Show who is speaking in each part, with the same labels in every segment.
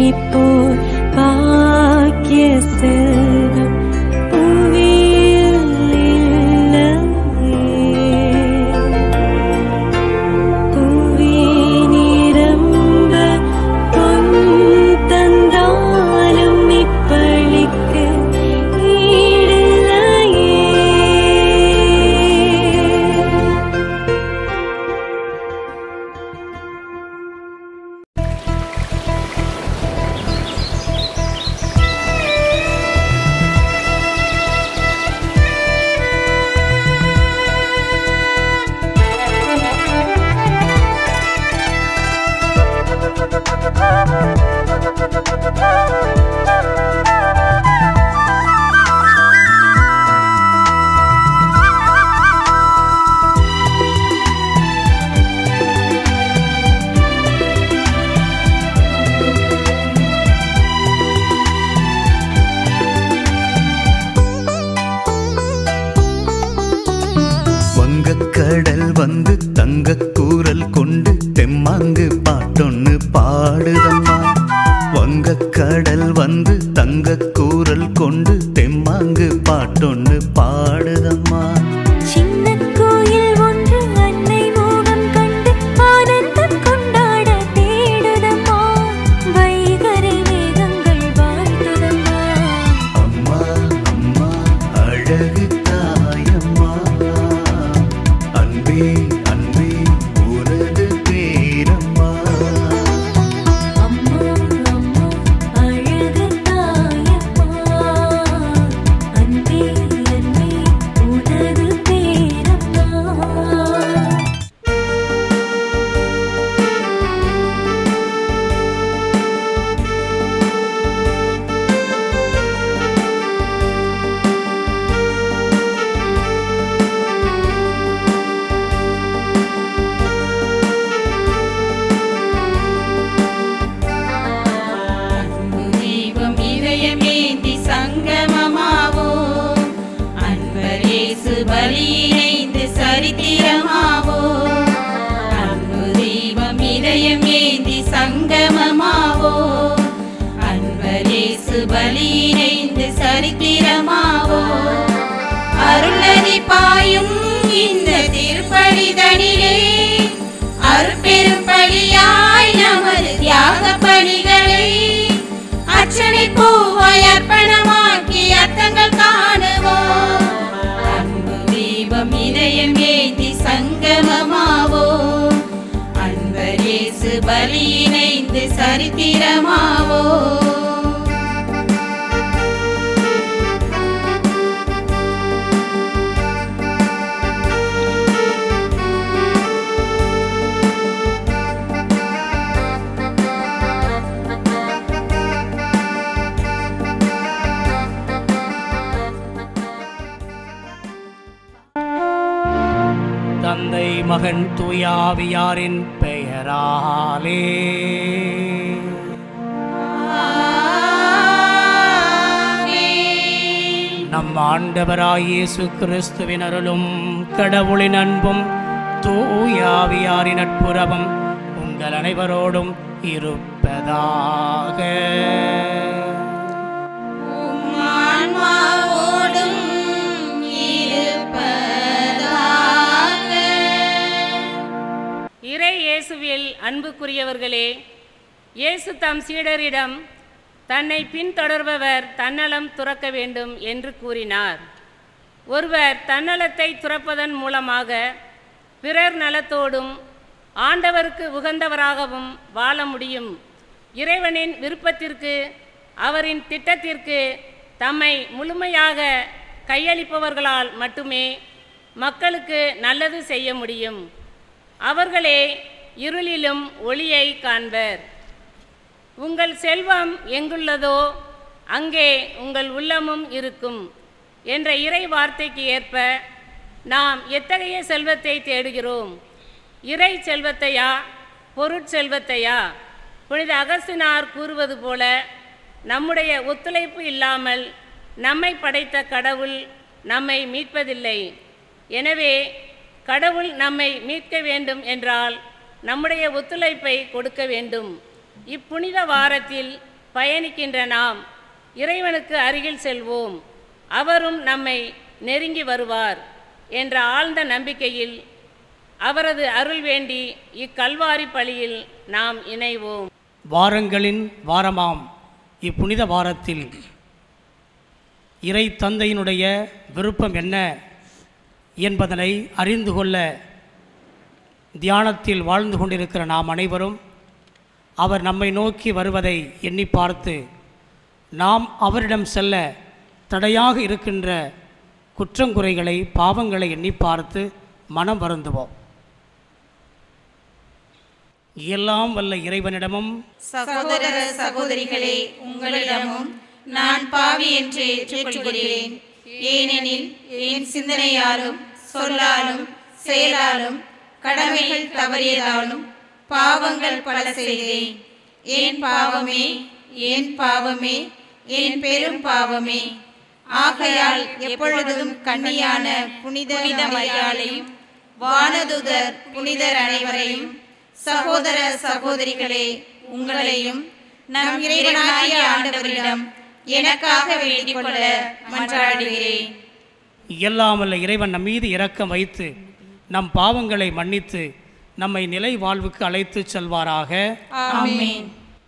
Speaker 1: உன்னை போல் பாக்கிய செல்வம் புவியில் இல்லையே. புவி நிரம்ப பொன் தந்தாலும் இப்பளிக்கு ஈடில்லையே
Speaker 2: வங்கக்கடல் வந்து தங்கக் கூரல் கொண்டு தெம்மாங்கு பாட்டொன்னு பாடுதம்மா வங்கக்கடல் வந்து தங்கக் கூரல் கொண்டு தெம்மாங்கு பாட்டொன்னு பாடுதம்மா
Speaker 1: சின்ன கோயில் ஒன்று அன்னை மோகம் கண்டு ஆனந்தம் கொண்டாட தேடுதம்மா வைகரை மேகங்கள் வாழ்த்துதம்மா
Speaker 2: அம்மா அம்மா அழகு தாயம்மா அன்பே அன்பே உனது பேரம்மா
Speaker 1: அம்மா அம்மா அழகு தாயம்மா அன்பே அன்பே உனது பேரம்மா
Speaker 3: தெய்வம் இதயமேந்தி சங்கமமாவோம் அன்பரேசு பலியிணைந்து சரித்திரமாவோம் அன்பு தெய்வம் இதயமேந்தி சங்கமமாவோம் அன்பரேசு பலியிணைந்து சரித்திரமாவோம் அருளதி பாயும் இந்த திருப்படிதனிலே அருட்பெரும் பலியாய் நமது தியாக பணிகளை அர்ச்சனை பூவாய் அர்ப்பணமாக்கி அர்த்தங்கள் காணுவோம் அன்பு தீபம் இதயம் ஏந்தி சங்கமமாவோம் அன்பரேசு பலியிணைந்து சரித்திரமாவோம்
Speaker 4: தந்தை மகன் தூயாவியாரின் பெயராலே நம் ஆண்டவராய் இயேசு கிறிஸ்துவின் அருளும் கடவுளின் அன்பும் தூயாவியாரின் நட்புறவும் உங்கள் அனைவரோடும் இருப்பதாக
Speaker 3: ஆன்மாவோடும் இருப்பதாக
Speaker 5: இறை இயேசுவில் அன்புக்குரியவர்களே இயேசு தம் சீடரிடம் தன்னை பின்தொடர்பவர் தன்னலம் துறக்க வேண்டும் என்று கூறினார் ஒருவர் தன்னலத்தை துறப்பதன் மூலமாக பிறர் நலத்தோடும் ஆண்டவருக்கு உகந்தவராகவும் வாழ முடியும் இறைவனின் விருப்பத்திற்கு அவரின் திட்டத்திற்கு தம்மை முழுமையாக கையளிப்பவர்களால் மட்டுமே மக்களுக்கு நல்லது செய்ய முடியும் அவர்களே இருளிலும் ஒளியை காண்பர் உங்கள் செல்வம் எங்குள்ளதோ அங்கே உங்கள் உள்ளமும் இருக்கும் என்ற இறை வார்த்தைக்கு ஏற்ப நாம் எத்தகைய செல்வத்தை தேடுகிறோம் இறை செல்வத்தையா பொருட்செல்வத்தையா புனித அகஸ்தினார் கூறுவது போல நம்முடைய ஒத்துழைப்பு இல்லாமல் நம்மை படைத்த கடவுள் நம்மை மீட்பதில்லை எனவே கடவுள் நம்மை மீட்க வேண்டும் என்றால் நம்முடைய ஒத்துழைப்பை கொடுக்க வேண்டும் இப்புனித வாரத்தில் பயணிக்கின்ற நாம் இறைவனுக்கு அருகில் செல்வோம் அவரும் நம்மை நெருங்கி வருவார் என்ற ஆழ்ந்த நம்பிக்கையில் அவரது அருள் வேண்டி இக்கல்வாரி பலியில் நாம் இணைவோம்
Speaker 4: வாரங்களின் வாரமாம் இப்புனித வாரத்தில் இறை தந்தையினுடைய விருப்பம் என்ன என்பதனை அறிந்து கொள்ள தியானத்தில் வாழ்ந்து கொண்டிருக்கிற நாம் அனைவரும் அவர் நம்மை நோக்கி வருவதை எண்ணி பார்த்து நாம் அவரிடம் செல்ல தடையாக இருக்கின்ற குற்றங்குறைகளை பாவங்களை எண்ணி பார்த்து மனம் வருந்துவோம் எல்லாம் வல்ல இறைவனிடமும்
Speaker 3: சகோதர சகோதரிகளே உங்களிடமும் நான் பாவி என்று ஏற்றுக்கொள்கிறேன் ஏனெனில் என் சிந்தனையாலும் சொல்லாலும் செயலாலும் கடமைகள் தவறியதாலும் பாவங்கள் பல செய்தேன் என் பாவமே என் பாவமே என் பெரும் பாவமே ஆகையால் எப்பொழுதும் கண்ணியான புனித மரியாளையும் வானதுதர் புனிதர் அனைவரையும் சகோதர சகோதரிகளே உங்களையும் நம் இறைவனாகிய ஆண்டவரிடம் எனக்காக வேண்டிக் கொள்ள மன்றாடுகிறேன்
Speaker 4: எல்லாம் வல்ல இறைவன் நம் மீது இரக்கம் வைத்து நம் பாவங்களை மன்னித்து நம்மை நிலை வாழ்வுக்கு அழைத்துச் செல்வாராக
Speaker 3: ஆமென்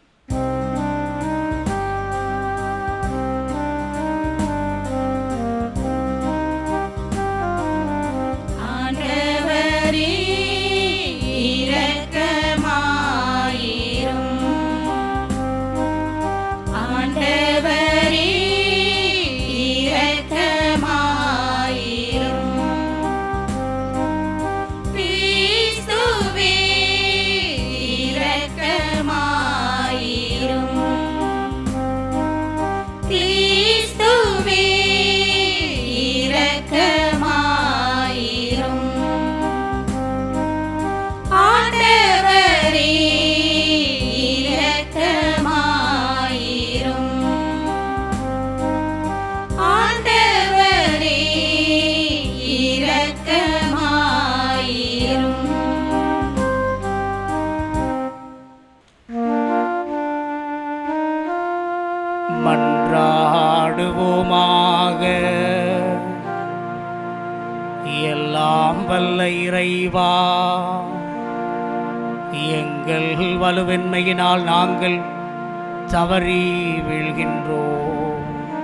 Speaker 3: ஆண்டவரே இரக்கமாயிரும் ஆண்டவரே இரக்கமாயிரும் கிறிஸ்துவே இரக்கமாயிரும் கிறிஸ்துவே இரக்கமாயிரும் ஆண்டவரே இரக்கமாயிரும் ஆண்டவரே இரக்கமாயிரும்
Speaker 4: மன்றாடுவோமாக எல்லாம் வல்ல இறைவா எங்கள் வலுவின்மையினால் நாங்கள் தவறி வீழ்கின்றோம்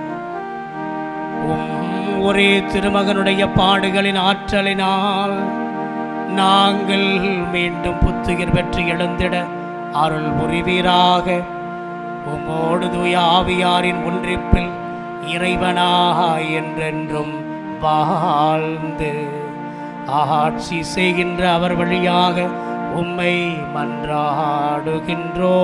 Speaker 4: உம் ஒரே திருமகனுடைய பாடுகளின் ஆற்றலினால் நாங்கள் மீண்டும் புத்துயிர் பெற்று எழுந்திட அருள் புரிவீராக உமோடு தூய ஆவியாரின் ஒன்றிப்பில் இறைவனாக என்றென்றும் வாழ்ந்து ஆட்சி செய்கின்ற அவர் வழியாக உம்மை மன்றாடுகின்றோ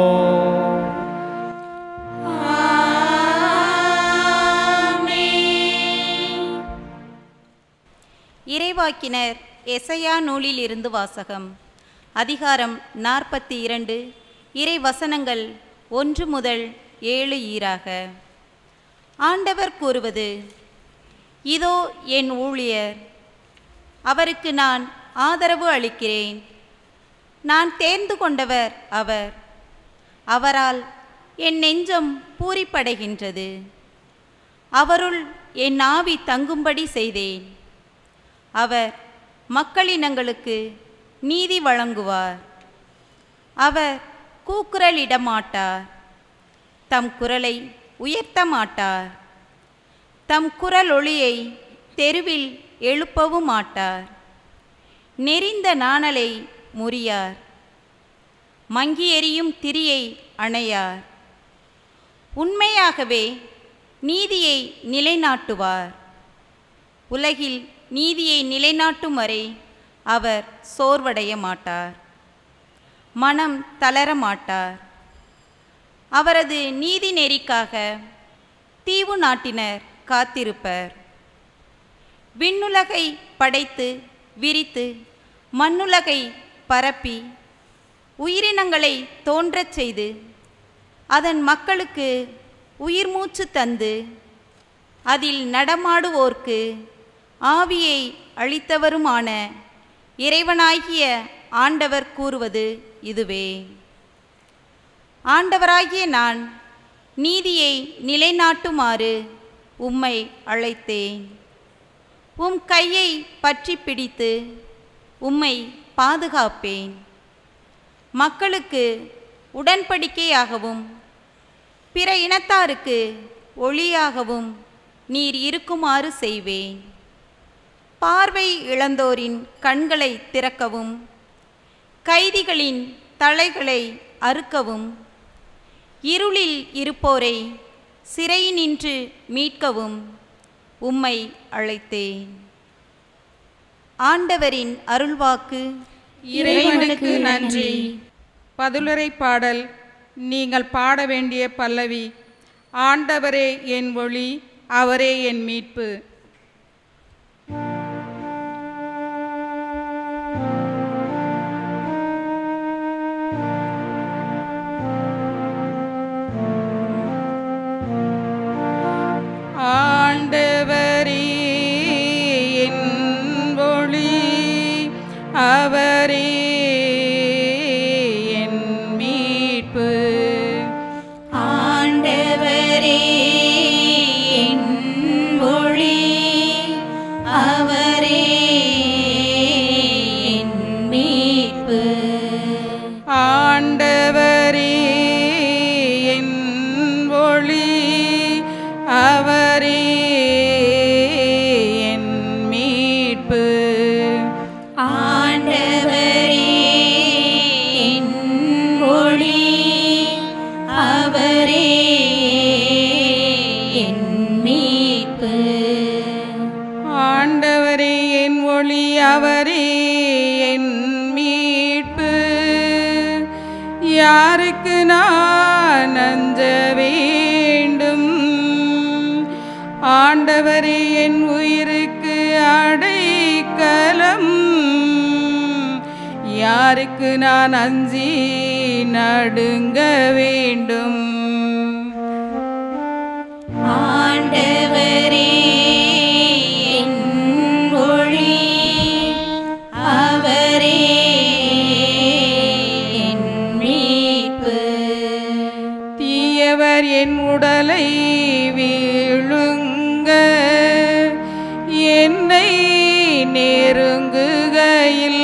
Speaker 6: இறைவாக்கினர் எசையா நூலில் இருந்து வாசகம் அதிகாரம் நாற்பத்தி இரண்டு இறை வசனங்கள் ஒன்று முதல் ஏழு ஈராக ஆண்டவர் கூறுவது இதோ என் ஊழியர் அவருக்கு நான் ஆதரவு அளிக்கிறேன் நான் தேர்ந்து கொண்டவர் அவர் அவரால் என் நெஞ்சம் பூரிப்படைகின்றது அவருள் என் ஆவி தங்கும்படி செய்தேன் அவர் மக்களினங்களுக்கு நீதி வழங்குவார் அவர் கூக்குரலிட மாட்டார் தம் குரலை உயர்த்த மாட்டார் தம் குரல் ஒளியை தெருவில் எழுப்பவும் மாட்டார் நெறிந்த நாணலை முறியார் மங்கி எரியும் திரியை அணையார் உண்மையாகவே நீதியை நிலைநாட்டுவார் உலகில் நீதியை நிலைநாட்டும் வரை அவர் சோர்வடைய மாட்டார் மனம் தளர மாட்டார் அவரது நீதி நெறிக்காக தீவு நாட்டினர் காத்திருப்பர் விண்ணுலகை படைத்து விரித்து மண்ணுலகை பரப்பி உயிரினங்களை தோன்றச் செய்து அதன் மக்களுக்கு உயிர் மூச்சு தந்து அதில் நடமாடுவோர்க்கு ஆவியை அளித்தவருமான இறைவனாகிய ஆண்டவர் கூறுவது இதுவே ஆண்டவராகிய நான் நீதியை நிலைநாட்டுமாறு உம்மை அழைத்தேன் உம் கையை பற்றி பிடித்து உம்மை பாதுகாப்பேன் மக்களுக்கு உடன்படிக்கையாகவும் பிற இனத்தாருக்கு ஒளியாகவும் நீர் இருக்குமாறு செய்வேன் பார்வை இழந்தோரின் கண்களை திறக்கவும் கைதிகளின் தலைகளை அறுக்கவும் இருளில் இருப்போரை சிறையினின்று மீட்கவும் உம்மை அழைத்தேன் ஆண்டவரின் அருள்வாக்கு
Speaker 7: இறைவனுக்கு நன்றி பதிலுரை பாடல் நீங்கள் பாட வேண்டிய பல்லவி ஆண்டவரே என் ஒளி அவரே என் மீட்பு ஆண்டவரே என் ஒளி அவரே என் மீட்பு
Speaker 1: ஆண்டவரே என் ஒளி அவரே என் மீட்பு
Speaker 7: ஆண்டவரே என் ஒளி அவரே என் மீட்பு
Speaker 1: ஆண்டவரே என் ஒளி அவரே என் மீட்பு
Speaker 7: ஆண்டவரே என் ஒளி அவரே என் மீட்பு யாருக்கு நான் அஞ்ச வேண்டும் ஆண்டவரே என் உயிருக்கு அடைக்கலம் யாருக்கு நான் அஞ்சி நடுங்க வேண்டும்
Speaker 1: ஆண்டவரே என் ஒளி அவரே என் மீட்பு
Speaker 7: தீயவர் என் உடலை வீழுங்க என்னை நெருங்குகையில்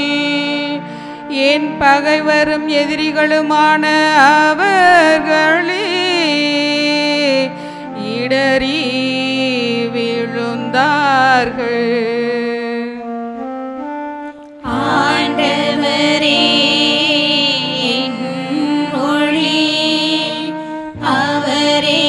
Speaker 7: என் பகைவரும் எதிரிகளுமான அவர்களே இடறி விழுந்தார்கள்
Speaker 1: ஆண்டவரே என் ஒளி அவரே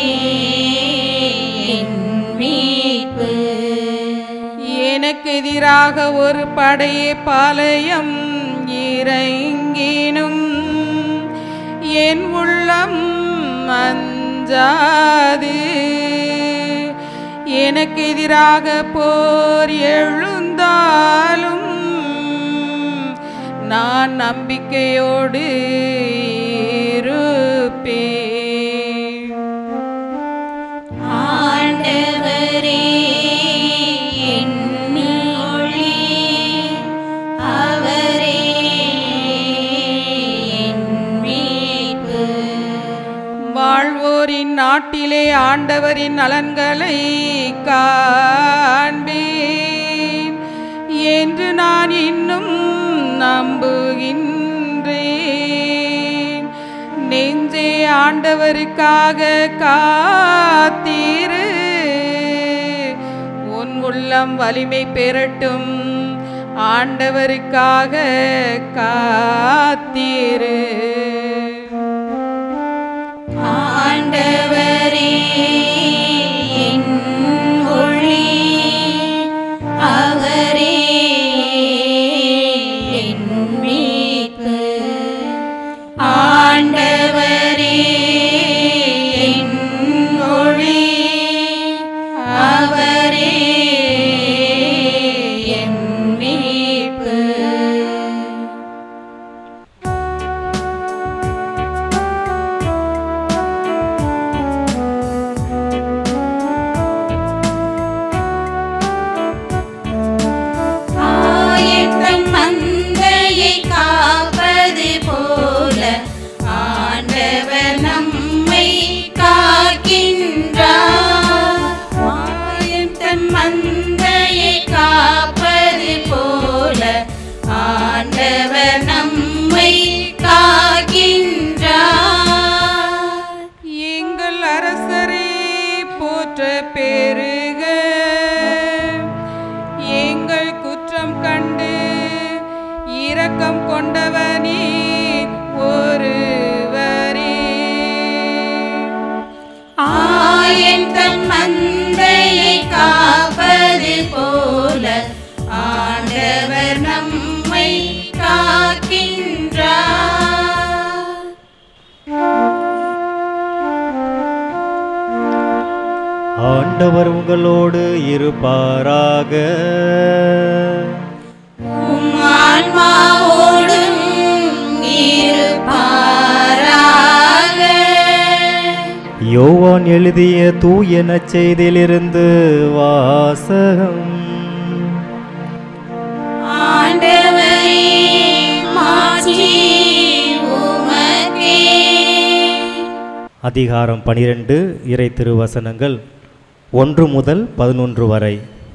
Speaker 1: என் மீட்பு
Speaker 7: எனக்கு எதிராக ஒரு படையை பாளையம் இறங்கினும் என் உள்ளம் அஞ்சாது எனக்கு எதிராக போர் எழுந்தாலும் நான் நம்பிக்கையோடு இருப்பேன்
Speaker 1: ஆண்டவரே என் ஒளி அவரே என் மீட்பு
Speaker 7: வாழ்வோரின் நாட்டிலே ஆண்டவரின் நலன்களை காண்பேன் என்று நான் இன்னும் நம்புகின்றேன் நெஞ்சே ஆண்டவருக்காக காத்தீரு உன் உள்ளம் வலிமை பெறட்டும் ஆண்டவருக்காக காத்தீரு
Speaker 1: ஆண்டவரே என் ஒளி அவரே என் மீட்பு ஆண்டவரே என் ஒளி அவரே என் மீட்பு
Speaker 8: ஆண்டவர் உங்களோடு இருப்பாராக
Speaker 1: உம் ஆன்மாவோடும் இருப்பாராக
Speaker 8: யோவான் எழுதிய தூய நற்செய்தியிலிருந்து வாசகம்
Speaker 1: ஆண்டவரே மாட்சி உமக்கே
Speaker 8: அதிகாரம் பனிரெண்டு இறை திருவசனங்கள் ஒன்று முதல் பதினொன்று வரை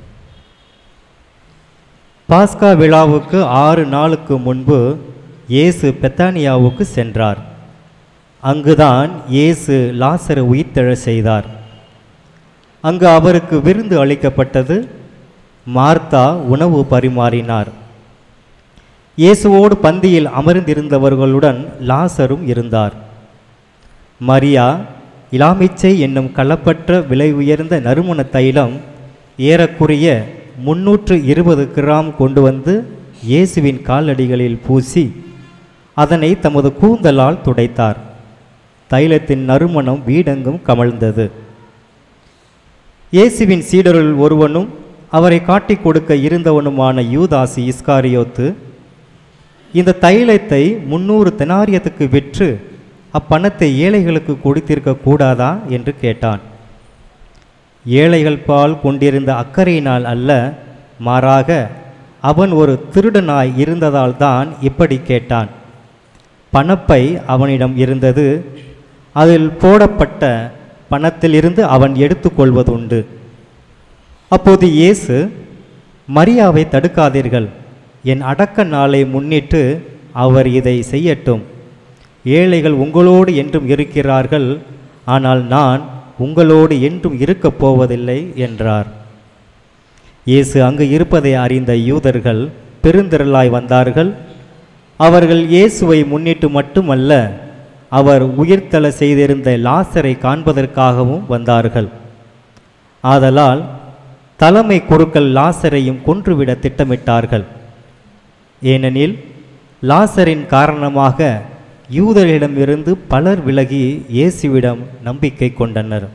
Speaker 8: பாஸ்கா விழாவுக்கு ஆறு நாளுக்கு முன்பு இயேசு பெத்தானியாவுக்கு சென்றார் அங்குதான் இயேசு லாசரை உயிர்த்தெழச் செய்தார் அங்கு அவருக்கு விருந்து அளிக்கப்பட்டது மார்த்தா உணவு பரிமாறினார் இயேசுவோடு பந்தியில் அமர்ந்திருந்தவர்களுடன் லாசரும் இருந்தார் மரியா இலாமிச்சை என்னும் கலப்பற்ற விலை உயர்ந்த நறுமண தைலம் ஏறக்குறைய முன்னூற்று இருபது கிராம் கொண்டு வந்து இயேசுவின் காலடிகளில் பூசி அதனை தமது கூந்தலால் துடைத்தார் தைலத்தின் நறுமணம் வீடெங்கும் கமழ்ந்தது இயேசுவின் சீடருள் ஒருவனும் அவரை காட்டிக் கொடுக்க இருந்தவனுமான யூதாசி இஸ்காரியோத்து இந்த தைலத்தை முன்னூறு தெனாரியத்துக்கு விற்று அப்பணத்தை ஏழைகளுக்கு கொடுத்திருக்க கூடாதா என்று கேட்டான் ஏழைகள் பால் கொண்டிருந்த அக்கறையினால் அல்ல மாறாக அவன் ஒரு திருடனாய் இருந்ததால் தான் இப்படி கேட்டான் பணப்பை அவனிடம் இருந்தது அதில் போடப்பட்ட பணத்திலிருந்து அவன் எடுத்துக்கொள்வதுண்டு அப்போது இயேசு மரியாவை தடுக்காதீர்கள் என் அடக்க நாளை முன்னிட்டு அவர் இதை செய்யட்டும் ஏழைகள் உங்களோடு என்றும் இருக்கிறார்கள் ஆனால் நான் உங்களோடு என்றும் இருக்கப் போவதில்லை என்றார் இயேசு அங்கு இருப்பதை அறிந்த யூதர்கள் பெருந்திரளாய் வந்தார்கள் அவர்கள் இயேசுவை முன்னிட்டு மட்டுமல்ல அவர் உயிர்த்தல செய்திருந்த லாசரை காண்பதற்காகவும் வந்தார்கள் ஆதலால் தலைமை குருக்கள் லாசரையும் கொன்றுவிட திட்டமிட்டார்கள் ஏனெனில் லாசரின் காரணமாக யூதர்களிடமிருந்து பலர் விலகி இயேசுவிடம் நம்பிக்கை கொண்டனர்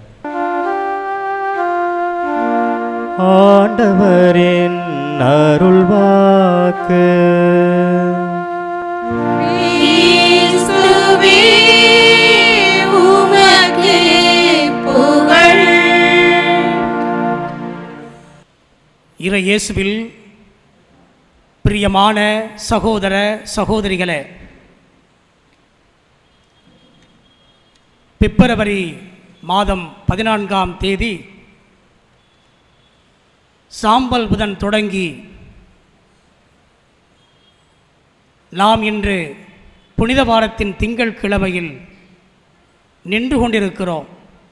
Speaker 8: ஆண்டவரின் அருள்வாக்கு
Speaker 1: கிறிஸ்துவே உமக்கு புகழ்
Speaker 4: இறை இயேசுவில் பிரியமான சகோதர சகோதரிகளே பிப்ரவரி மாதம் பதினான்காம் தேதி சாம்பல் புதன் தொடங்கி நாம் இன்று புனித வாரத்தின் திங்கள் கிழமையில் நின்று கொண்டிருக்கிறோம்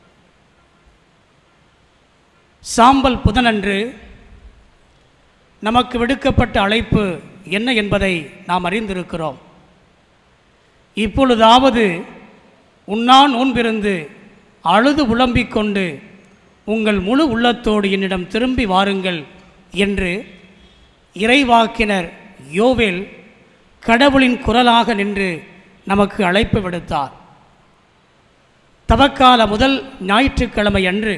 Speaker 4: சாம்பல் புதனன்று நமக்கு விடுக்கப்பட்ட அழைப்பு என்ன என்பதை நாம் அறிந்திருக்கிறோம் இப்பொழுதாவது உண்ணா நோன்பிருந்து அழுது புலம்பிக் கொண்டு உங்கள் முழு உள்ளத்தோடு என்னிடம் திரும்பி வாருங்கள் என்று இறைவாக்கினர் யோவேல் கடவுளின் குரலாக நின்று நமக்கு அழைப்பு விடுத்தார் தவக்கால முதல் ஞாயிற்றுக்கிழமை அன்று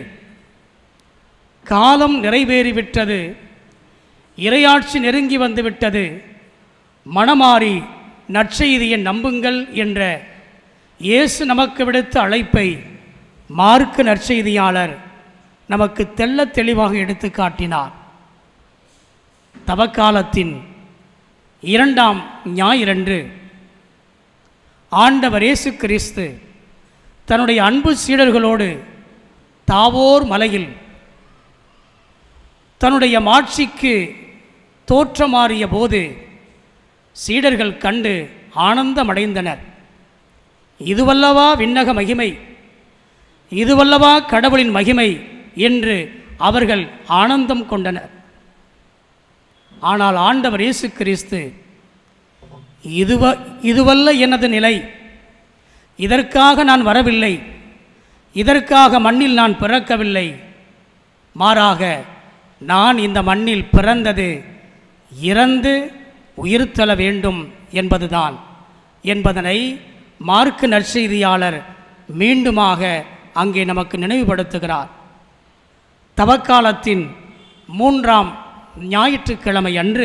Speaker 4: காலம் நிறைவேறிவிட்டது இறையாட்சி நெருங்கி வந்துவிட்டது மனமாறி நற்செய்தியை நம்புங்கள் என்ற இயேசு நமக்கு விடுத்த அழைப்பை மார்க்க நற்செய்தியாளர் நமக்கு தெள்ளத் தெளிவாக எடுத்து காட்டினார் தவக்காலத்தின் இரண்டாம் ஞாயிறன்று ஆண்டவர் இயேசு கிறிஸ்து தன்னுடைய அன்பு சீடர்களோடு தாவோர் மலையில் தன்னுடைய மாட்சிக்கு தோற்றமாறிய போது சீடர்கள் கண்டு ஆனந்தமடைந்தனர் இதுவல்லவா விண்ணக மகிமை இதுவல்லவா கடவுளின் மகிமை என்று அவர்கள் ஆனந்தம் கொண்டனர் ஆனால் ஆண்டவர் இயேசு கிறிஸ்து இதுவ இதுவல்ல எனது நிலை இதற்காக நான் வரவில்லை இதற்காக மண்ணில் நான் பிறக்கவில்லை மாறாக நான் இந்த மண்ணில் பிறந்தது இறந்து உயிர்த்தெழ வேண்டும் என்பதுதான் என்பதனை மார்க்கு நற்செய்தியாளர் மீண்டுமாக அங்கே நமக்கு நினைவுபடுத்துகிறார் தவக்காலத்தின் மூன்றாம் ஞாயிற்றுக்கிழமை அன்று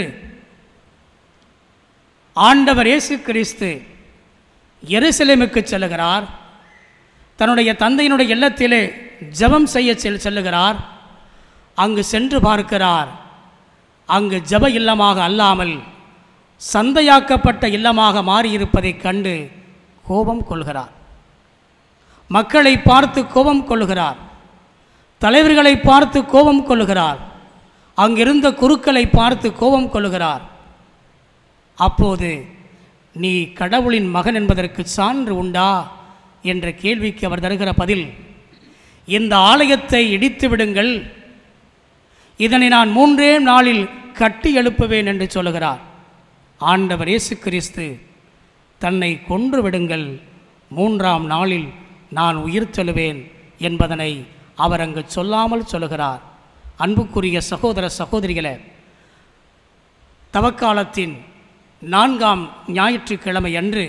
Speaker 4: ஆண்டவர் இயேசு கிறிஸ்து எருசலேமுக்கு செல்லுகிறார் தன்னுடைய தந்தையினுடைய இல்லத்திலே ஜெபம் செய்ய செல் செல்லுகிறார் அங்கு சென்று பார்க்கிறார் அங்கு ஜெப இல்லமாக அல்லாமல் சந்தையாக்கப்பட்ட இல்லமாக மாறியிருப்பதைக் கண்டு கோபம் கொள்கிறார் மக்களை பார்த்து கோபம் கொள்கிறார் தலைவர்களை பார்த்து கோபம் கொள்கிறார் அங்கிருந்த குருக்களை பார்த்து கோபம் கொள்கிறார் அப்போது நீ கடவுளின் மகன் என்பதற்கு சான்று உண்டா என்ற கேள்விக்கு அவர் தருகிற பதில் இந்த ஆலயத்தை இடித்து விடுங்கள் இதனை நான் மூன்றே நாளில் கட்டி எழுப்புவேன் என்று சொல்லுகிறார் ஆண்டவர் இயேசு கிறிஸ்து தன்னை கொன்று விடுங்கள் மூன்றாம் நாளில் நான் உயிர் தெழுவேன் என்பதனை அவர் அங்கு சொல்லாமல் சொல்லுகிறார் அன்புக்குரிய சகோதர சகோதரிகளே தவக்காலத்தின் நான்காம் ஞாயிற்றுக்கிழமை அன்று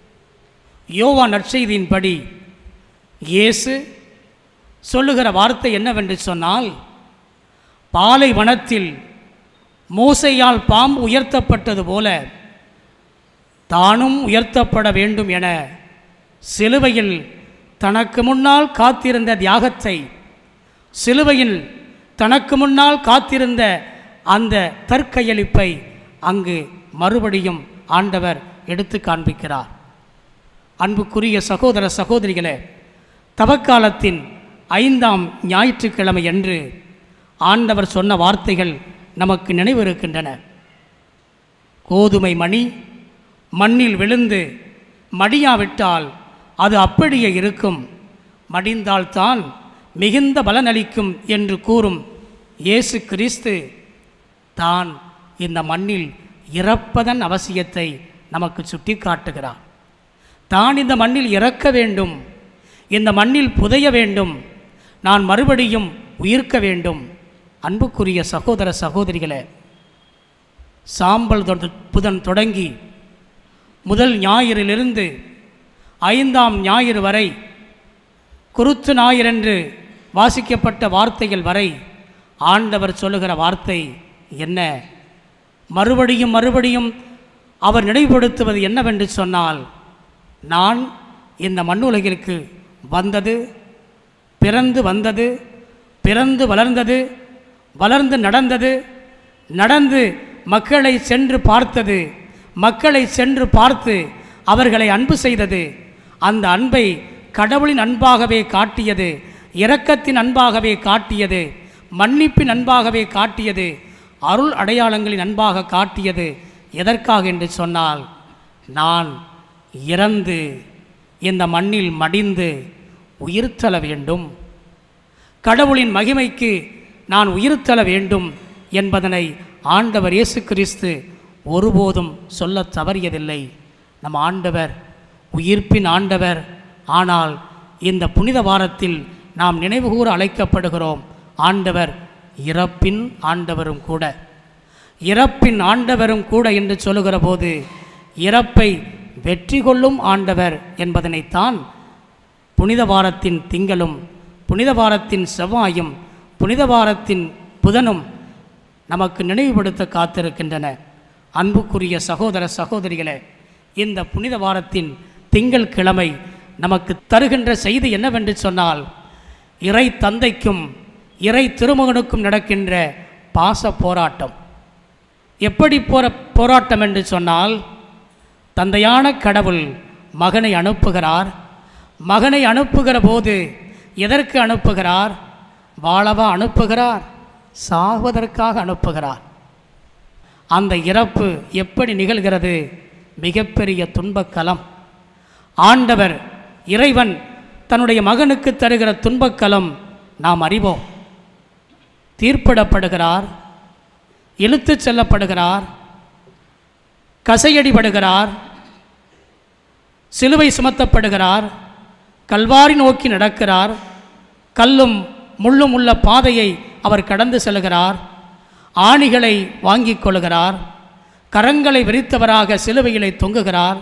Speaker 4: யோவா நற்செய்தியின்படி இயேசு சொல்லுகிற வார்த்தை என்னவென்று சொன்னால் பாலைவனத்தில் மோசையால் பாம்பு உயர்த்தப்பட்டது போல தானும் உயர்த்தப்பட வேண்டும் என சிலுவையில் தனக்கு முன்னால் காத்திருந்த தியாகத்தை சிலுவையில் தனக்கு முன்னால் காத்திருந்த அந்த தற்கையளிப்பை அங்கு மறுபடியும் ஆண்டவர் எடுத்து காண்பிக்கிறார் அன்புக்குரிய சகோதர சகோதரிகளே தவக்காலத்தின் ஐந்தாம் ஞாயிற்றுக்கிழமை அன்று ஆண்டவர் சொன்ன வார்த்தைகள் நமக்கு நினைவிருக்கின்றன கோதுமை மணி மண்ணில் விழுந்து மடியாவிட்டால் அது அப்படியே இருக்கும் மடிந்தால்தான் மிகுந்த பலனளிக்கும் என்று கூறும் இயேசு கிறிஸ்து தான் இந்த மண்ணில் இறப்பதன் அவசியத்தை நமக்கு சுட்டி காட்டுகிறார் தான் இந்த மண்ணில் இறக்க வேண்டும் இந்த மண்ணில் புதைய வேண்டும் நான் மறுபடியும் உயிர்க்க வேண்டும் அன்புக்குரிய சகோதர சகோதரிகளே சாம்பல் தொட- புதன் தொடங்கி முதல் ஞாயிறிலிருந்து ஐந்தாம் ஞாயிறு வரை குருத்து ஞாயிறென்று வாசிக்கப்பட்ட வார்த்தைகள் வரை ஆண்டவர் சொல்லுகிற வார்த்தை என்ன மறுபடியும் மறுபடியும் அவர் நினைவுபடுத்துவது என்னவென்று சொன்னால் நான் இந்த மண்ணுலகிற்கு வந்தது பிறந்து வந்தது பிறந்து வளர்ந்தது வளர்ந்து நடந்தது நடந்து மக்களை சென்று பார்த்தது மக்களை சென்று பார்த்து அவர்களை அன்பு செய்தது அந்த அன்பை கடவுளின் அன்பாகவே காட்டியது இரக்கத்தின் அன்பாகவே காட்டியது மன்னிப்பின் அன்பாகவே காட்டியது அருள் அடையாளங்களின் அன்பாக காட்டியது எதற்காக என்று சொன்னால் நான் இறந்து இந்த மண்ணில் மடிந்து உயிர்த்தள வேண்டும் கடவுளின் மகிமைக்கு நான் உயிர்த்தள வேண்டும் என்பதனை ஆண்டவர் இயேசு கிறிஸ்து ஒருபோதும் சொல்லத் தவறியதில்லை நம் ஆண்டவர் உயிர்ப்பின் ஆண்டவர் ஆனால் இந்த புனித வாரத்தில் நாம் நினைவுகூர அழைக்கப்படுகிறோம் ஆண்டவர் இறப்பின் ஆண்டவரும் கூட இறப்பின் ஆண்டவரும் கூட என்று சொல்லுகிற போது இறப்பை வெற்றி கொள்ளும் ஆண்டவர் என்பதனைத்தான் புனித வாரத்தின் திங்களும் புனித வாரத்தின் செவ்வாயும் புனித வாரத்தின் புதனும் நமக்கு நினைவுபடுத்த காத்திருக்கின்றன அன்புக்குரிய சகோதர சகோதரிகளே இந்த புனித வாரத்தின் திங்கள் கிழமை நமக்கு தருகின்ற செய்தி என்னவென்று சொன்னால் இறை தந்தைக்கும் இறை திருமகனுக்கும் நடக்கின்ற பாச போராட்டம் எப்படி போற போராட்டம் என்று சொன்னால் தந்தையான கடவுள் மகனை அனுப்புகிறார் மகனை அனுப்புகிற போது எதற்கு அனுப்புகிறார் வாழவா அனுப்புகிறார் சாவதற்காக அனுப்புகிறார் அந்த இறப்பு எப்படி நிகழ்கிறது மிகப்பெரிய துன்பக்கலம் ஆண்டவர் இறைவன் தன்னுடைய மகனுக்கு தருகிற துன்பக்கலம் நாம் அறிவோம் தீர்ப்பிடப்படுகிறார் இழுத்துச் செல்லப்படுகிறார் கசையடிபடுகிறார் சிலுவை சுமத்தப்படுகிறார் கல்வாரி நோக்கி நடக்கிறார் கல்லும் முள்ளும் உள்ள பாதையை அவர் கடந்து செல்கிறார் ஆணிகளை வாங்கிக் கொள்கிறார் கரங்களை விரித்தவராக சிலுவையிலே தொங்குகிறார்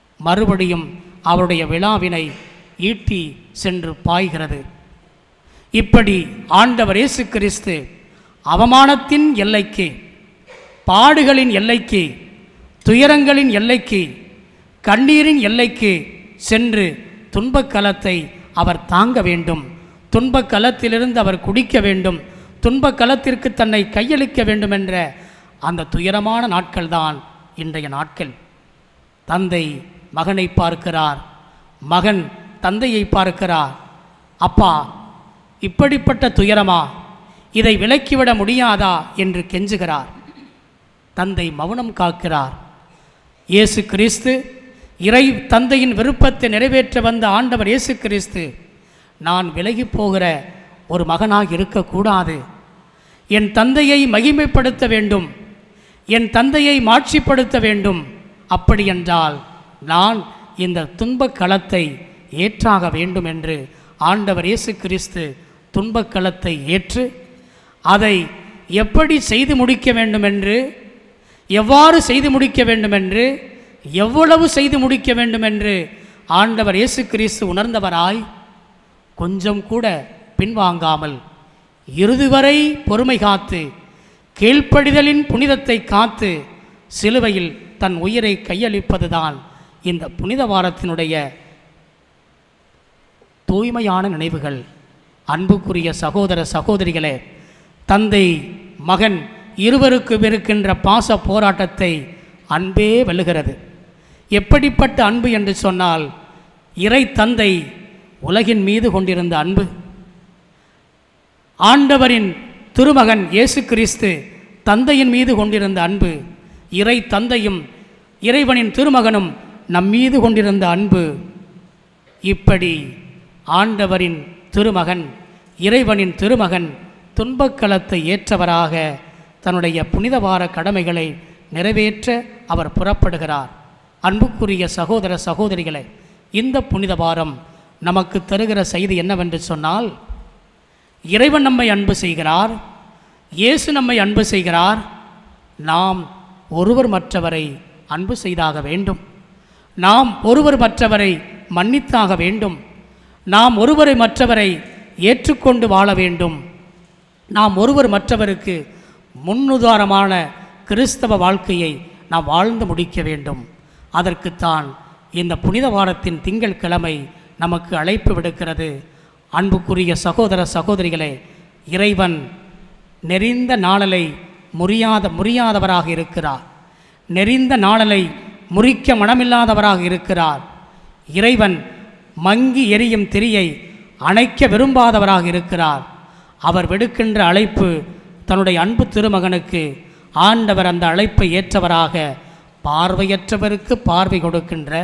Speaker 4: மறுபடியும் அவருடைய விழாவினை ஈட்டி சென்று பாய்கிறது இப்படி ஆண்டவர் இயேசு கிறிஸ்து அவமானத்தின் எல்லைக்கு பாடுகளின் எல்லைக்கு துயரங்களின் எல்லைக்கு கண்ணீரின் எல்லைக்கு சென்று துன்பக்கலத்தை அவர் தாங்க வேண்டும் துன்பக்கலத்திலிருந்து அவர் குடிக்க வேண்டும் துன்பக்கலத்திற்கு தன்னை கையளிக்க வேண்டும் என்ற அந்த துயரமான நாட்கள்தான் இன்றைய நாட்கள் தந்தை மகனை பார்க்கிறார் மகன் தந்தையை பார்க்கிறார் அப்பா இப்படிப்பட்ட துயரமா இதை விலக்கிவிட முடியாதா என்று கெஞ்சுகிறார் தந்தை மௌனம் காக்கிறார் இயேசு கிறிஸ்து இறை தந்தையின் விருப்பத்தை நிறைவேற்ற வந்த ஆண்டவர் இயேசு கிறிஸ்து நான் விலகி போகிற ஒரு மகனாக இருக்கக்கூடாது என் தந்தையை மகிமைப்படுத்த வேண்டும் என் தந்தையை மாட்சிப்படுத்த வேண்டும் அப்படியென்றால் நான் இந்த துன்பக் களத்தை ஏற்றாக வேண்டும் என்று ஆண்டவர் இயேசு கிறிஸ்து துன்பக் களத்தை ஏற்று அதை எப்படி செய்து முடிக்க வேண்டும் என்று எவ்வாறு செய்து முடிக்க வேண்டும் என்று எவ்வளவு செய்து முடிக்க வேண்டும் என்று ஆண்டவர் இயேசு கிறிஸ்து உணர்ந்தவராய் கொஞ்சம் கூட பின்வாங்காமல் இறுதி வரை பொறுமை காத்து கீழ்ப்படிதலின் புனிதத்தை காத்து சிலுவையில் தன் உயிரை கையளிப்பதுதான் இந்த புனித வாரத்தினுடைய தூய்மையான நினைவுகள் அன்புக்குரிய சகோதர சகோதரிகளே தந்தை மகன் இருவருக்கு இருக்கின்ற பாச போராட்டத்தை அன்பே வெல்லுகிறது எப்படிப்பட்ட அன்பு என்று சொன்னால் இறை தந்தை உலகின் மீது கொண்டிருந்த அன்பு ஆண்டவரின் திருமகன் இயேசு கிறிஸ்து தந்தையின் மீது கொண்டிருந்த அன்பு இறை தந்தையும் இறைவனின் திருமகனும் நம் மீது கொண்டிருந்த அன்பு இப்படி ஆண்டவரின் திருமகன் இறைவனின் திருமகன் துன்பக்களத்தை ஏற்றவராக தன்னுடைய புனிதவார கடமைகளை நிறைவேற்ற அவர் புறப்படுகிறார் அன்புக்குரிய சகோதர சகோதரிகளே இந்த புனித வாரம் நமக்கு தருகிற செய்தி என்னவென்று சொன்னால் இறைவன் நம்மை அன்பு செய்கிறார் இயேசு நம்மை அன்பு செய்கிறார் நாம் ஒருவர் மற்றவரை அன்பு செய்தாக வேண்டும் நாம் ஒருவர் மற்றவரை மன்னித்தாக வேண்டும் நாம் ஒருவரை மற்றவரை ஏற்றுக்கொண்டு வாழ வேண்டும் நாம் ஒருவர் மற்றவருக்கு முன்னுதாரணமான கிறிஸ்தவ வாழ்க்கையை நாம் வாழ்ந்து முடிக்க வேண்டும் அதற்குத்தான் இந்த புனித வாரத்தின் திங்கள் கிழமை நமக்கு அழைப்பு விடுக்கிறது அன்புக்குரிய சகோதர சகோதரிகளே இறைவன் நெறிந்த நாளலை முறியாத முறியாதவராக இருக்கிறார் நெறிந்த நாளலை முறிக்க மனமில்லாதவராக இருக்கிறார் இறைவன் மங்கி எரியும் திரியை அணைக்க விரும்பாதவராக இருக்கிறார் அவர் விடுக்கின்ற அழைப்பு தன்னுடைய அன்பு திருமகனுக்கு ஆண்டவர் அந்த அழைப்பை ஏற்றவராக பார்வையற்றவருக்கு பார்வை கொடுக்கின்ற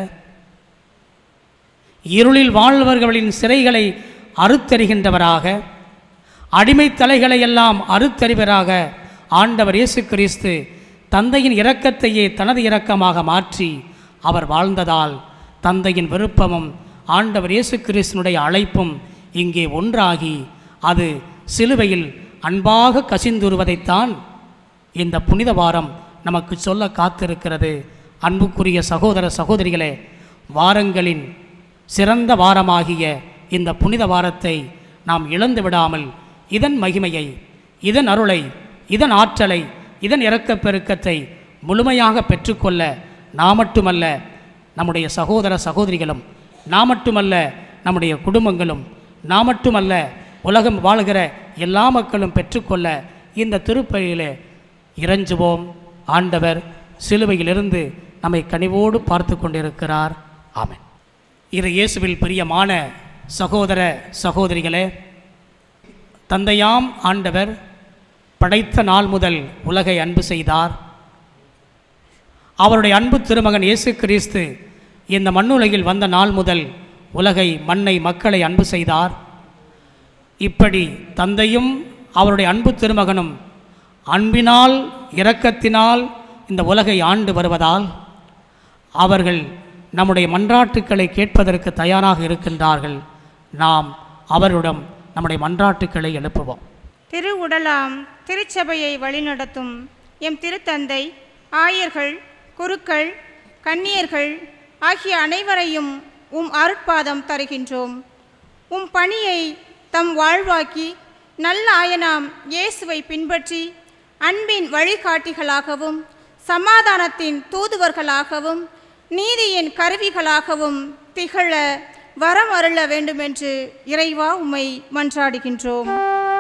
Speaker 4: இருளில் வாழ்பவர்களின் சிறைகளை அறுத்தறிகின்றவராக அடிமைத் தலைகளை எல்லாம் அறுத்தறிவராக ஆண்டவர் இயேசு கிறிஸ்து தந்தையின் இரக்கத்தையே தனது இரக்கமாக மாற்றி அவர் வாழ்ந்ததால் தந்தையின் விருப்பமும் ஆண்டவர் இயேசு கிறிஸ்துனுடைய அழைப்பும் இங்கே ஒன்றாகி அது சிலுவையில் அன்பாக கசிந்துருவதைத்தான் இந்த புனித வாரம் நமக்கு சொல்ல காத்திருக்கிறது அன்புக்குரிய சகோதர சகோதரிகளே வாரங்களின் சிறந்த வாரமாகிய இந்த புனித வாரத்தை நாம் இழந்து விடாமல் இதன் மகிமையை இதன் அருளை இதன் ஆற்றலை இதன் இரக்கப் பெருக்கத்தை முழுமையாக பெற்றுக்கொள்ள நாம் மட்டுமல்ல நம்முடைய சகோதர சகோதரிகளும் நாம் மட்டுமல்ல நம்முடைய குடும்பங்களும் நாம் மட்டுமல்ல உலகம் வாழ்கிற எல்லா மக்களும் பெற்றுக்கொள்ள இந்த திருப்பலியிலே இறைஞ்சுவோம் ஆண்டவர் சிலுவையிலிருந்து நம்மை கனிவோடு பார்த்து கொண்டிருக்கிறார் ஆமென் இரு இயேசுவில் பிரியமான சகோதர சகோதரிகளே தந்தையாம் ஆண்டவர் படைத்த நாள் முதல் உலகை அன்பு செய்தார் அவருடைய அன்பு திருமகன் இயேசு கிறிஸ்து இந்த மண்ணுலகில் வந்த நாள் முதல் உலகை மண்ணை மக்களை அன்பு செய்தார் இப்படி தந்தையும் அவருடைய அன்பு திருமகனும் அன்பினால் இரக்கத்தினால் இந்த உலகை ஆண்டு வருவதால் அவர்கள் நம்முடைய மன்றாட்டுக்களை கேட்பதற்கு தயாராக இருக்கின்றார்கள் நாம் அவரிடம் நம்முடைய மன்றாட்டுக்களை எழுப்புவோம்
Speaker 9: திருவுடலாம் திருச்சபையை வழிநடத்தும் எம் திருத்தந்தை ஆயர்கள் குருக்கள் கன்னியர்கள் ஆகிய அனைவரையும் உம் அருட்பாதம் தருகின்றோம் உம் பணியை தம் வாழ்வாக்கி நல்ல ஆயனாம் இயேசுவை பின்பற்றி அன்பின் வழிகாட்டிகளாகவும் சமாதானத்தின் தூதுவர்களாகவும் நீதியின் கருவிகளாகவும் திகழ வரம் அருள வேண்டுமென்று இறைவா உம்மை மன்றாடுகின்றோம்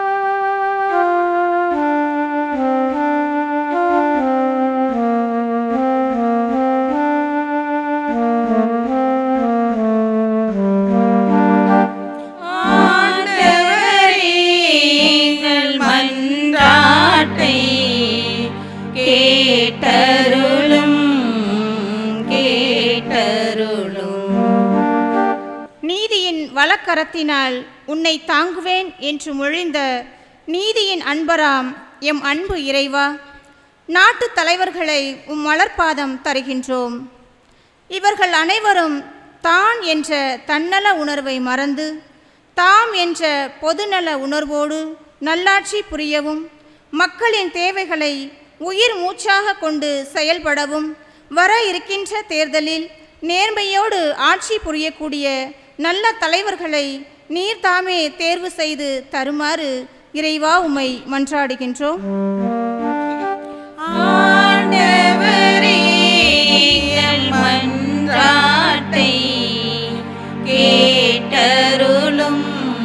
Speaker 1: ஆண்டவரே எங்கள் மன்றாட்டை கேட்டருளும் கேட்டருளும்
Speaker 9: நீதியின் வலக்கரத்தினால் உன்னை தாங்குவேன் என்று மொழிந்த நீதியின் அன்பராம் எம் அன்பு இறைவா நாட்டு தலைவர்களை உம் மலர்பாதம் தருகின்றோம் இவர்கள் அனைவரும் தான் என்ற தன்னல உணர்வை மறந்து தாம் என்ற பொதுநல உணர்வோடு நல்லாட்சி புரியவும் மக்களின் தேவைகளை உயிர் மூச்சாக கொண்டு செயல்படவும் வர இருக்கின்ற தேர்தலில் நேர்மையோடு ஆட்சி புரியக்கூடிய நல்ல தலைவர்களை நீர் தாமே தேர்வு செய்து தருமாறு இறைவா உம்மை மன்றாடுகின்றோம்
Speaker 1: ஆண்டவரே எங்கள் மன்றாட்டை கேட்டருளும்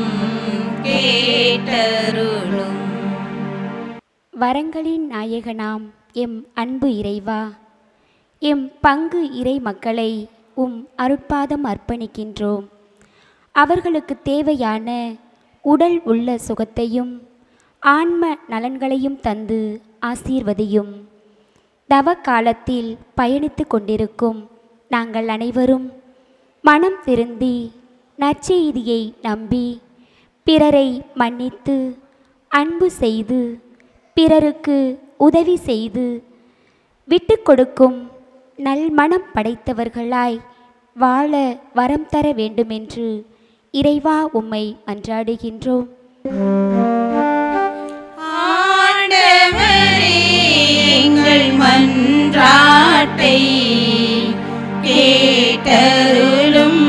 Speaker 1: கேட்டருளும்
Speaker 10: வரங்களின் நாயகனாம் எம் அன்பு இறைவா எம் பங்கு இறை மக்களை உம் அருட்பாதம் அர்ப்பணிக்கின்றோம் அவர்களுக்கு தேவையான உடல் உள்ள சுகத்தையும் ஆன்ம நலன்களையும் தந்து ஆசீர்வதியும் தவ காலத்தில் பயணித்து கொண்டிருக்கும் நாங்கள் அனைவரும் மனம் திருந்தி நற்செய்தியை நம்பி பிறரை மன்னித்து அன்பு செய்து பிறருக்கு உதவி செய்து விட்டு கொடுக்கும் நல்மனம் படைத்தவர்களாய் வாழ வரம் தர வேண்டுமென்று இறைவா உம்மை மன்றாடுகின்றோம்
Speaker 1: ஆண்டவரே எங்கள் மன்றாட்டை கேட்டருளும்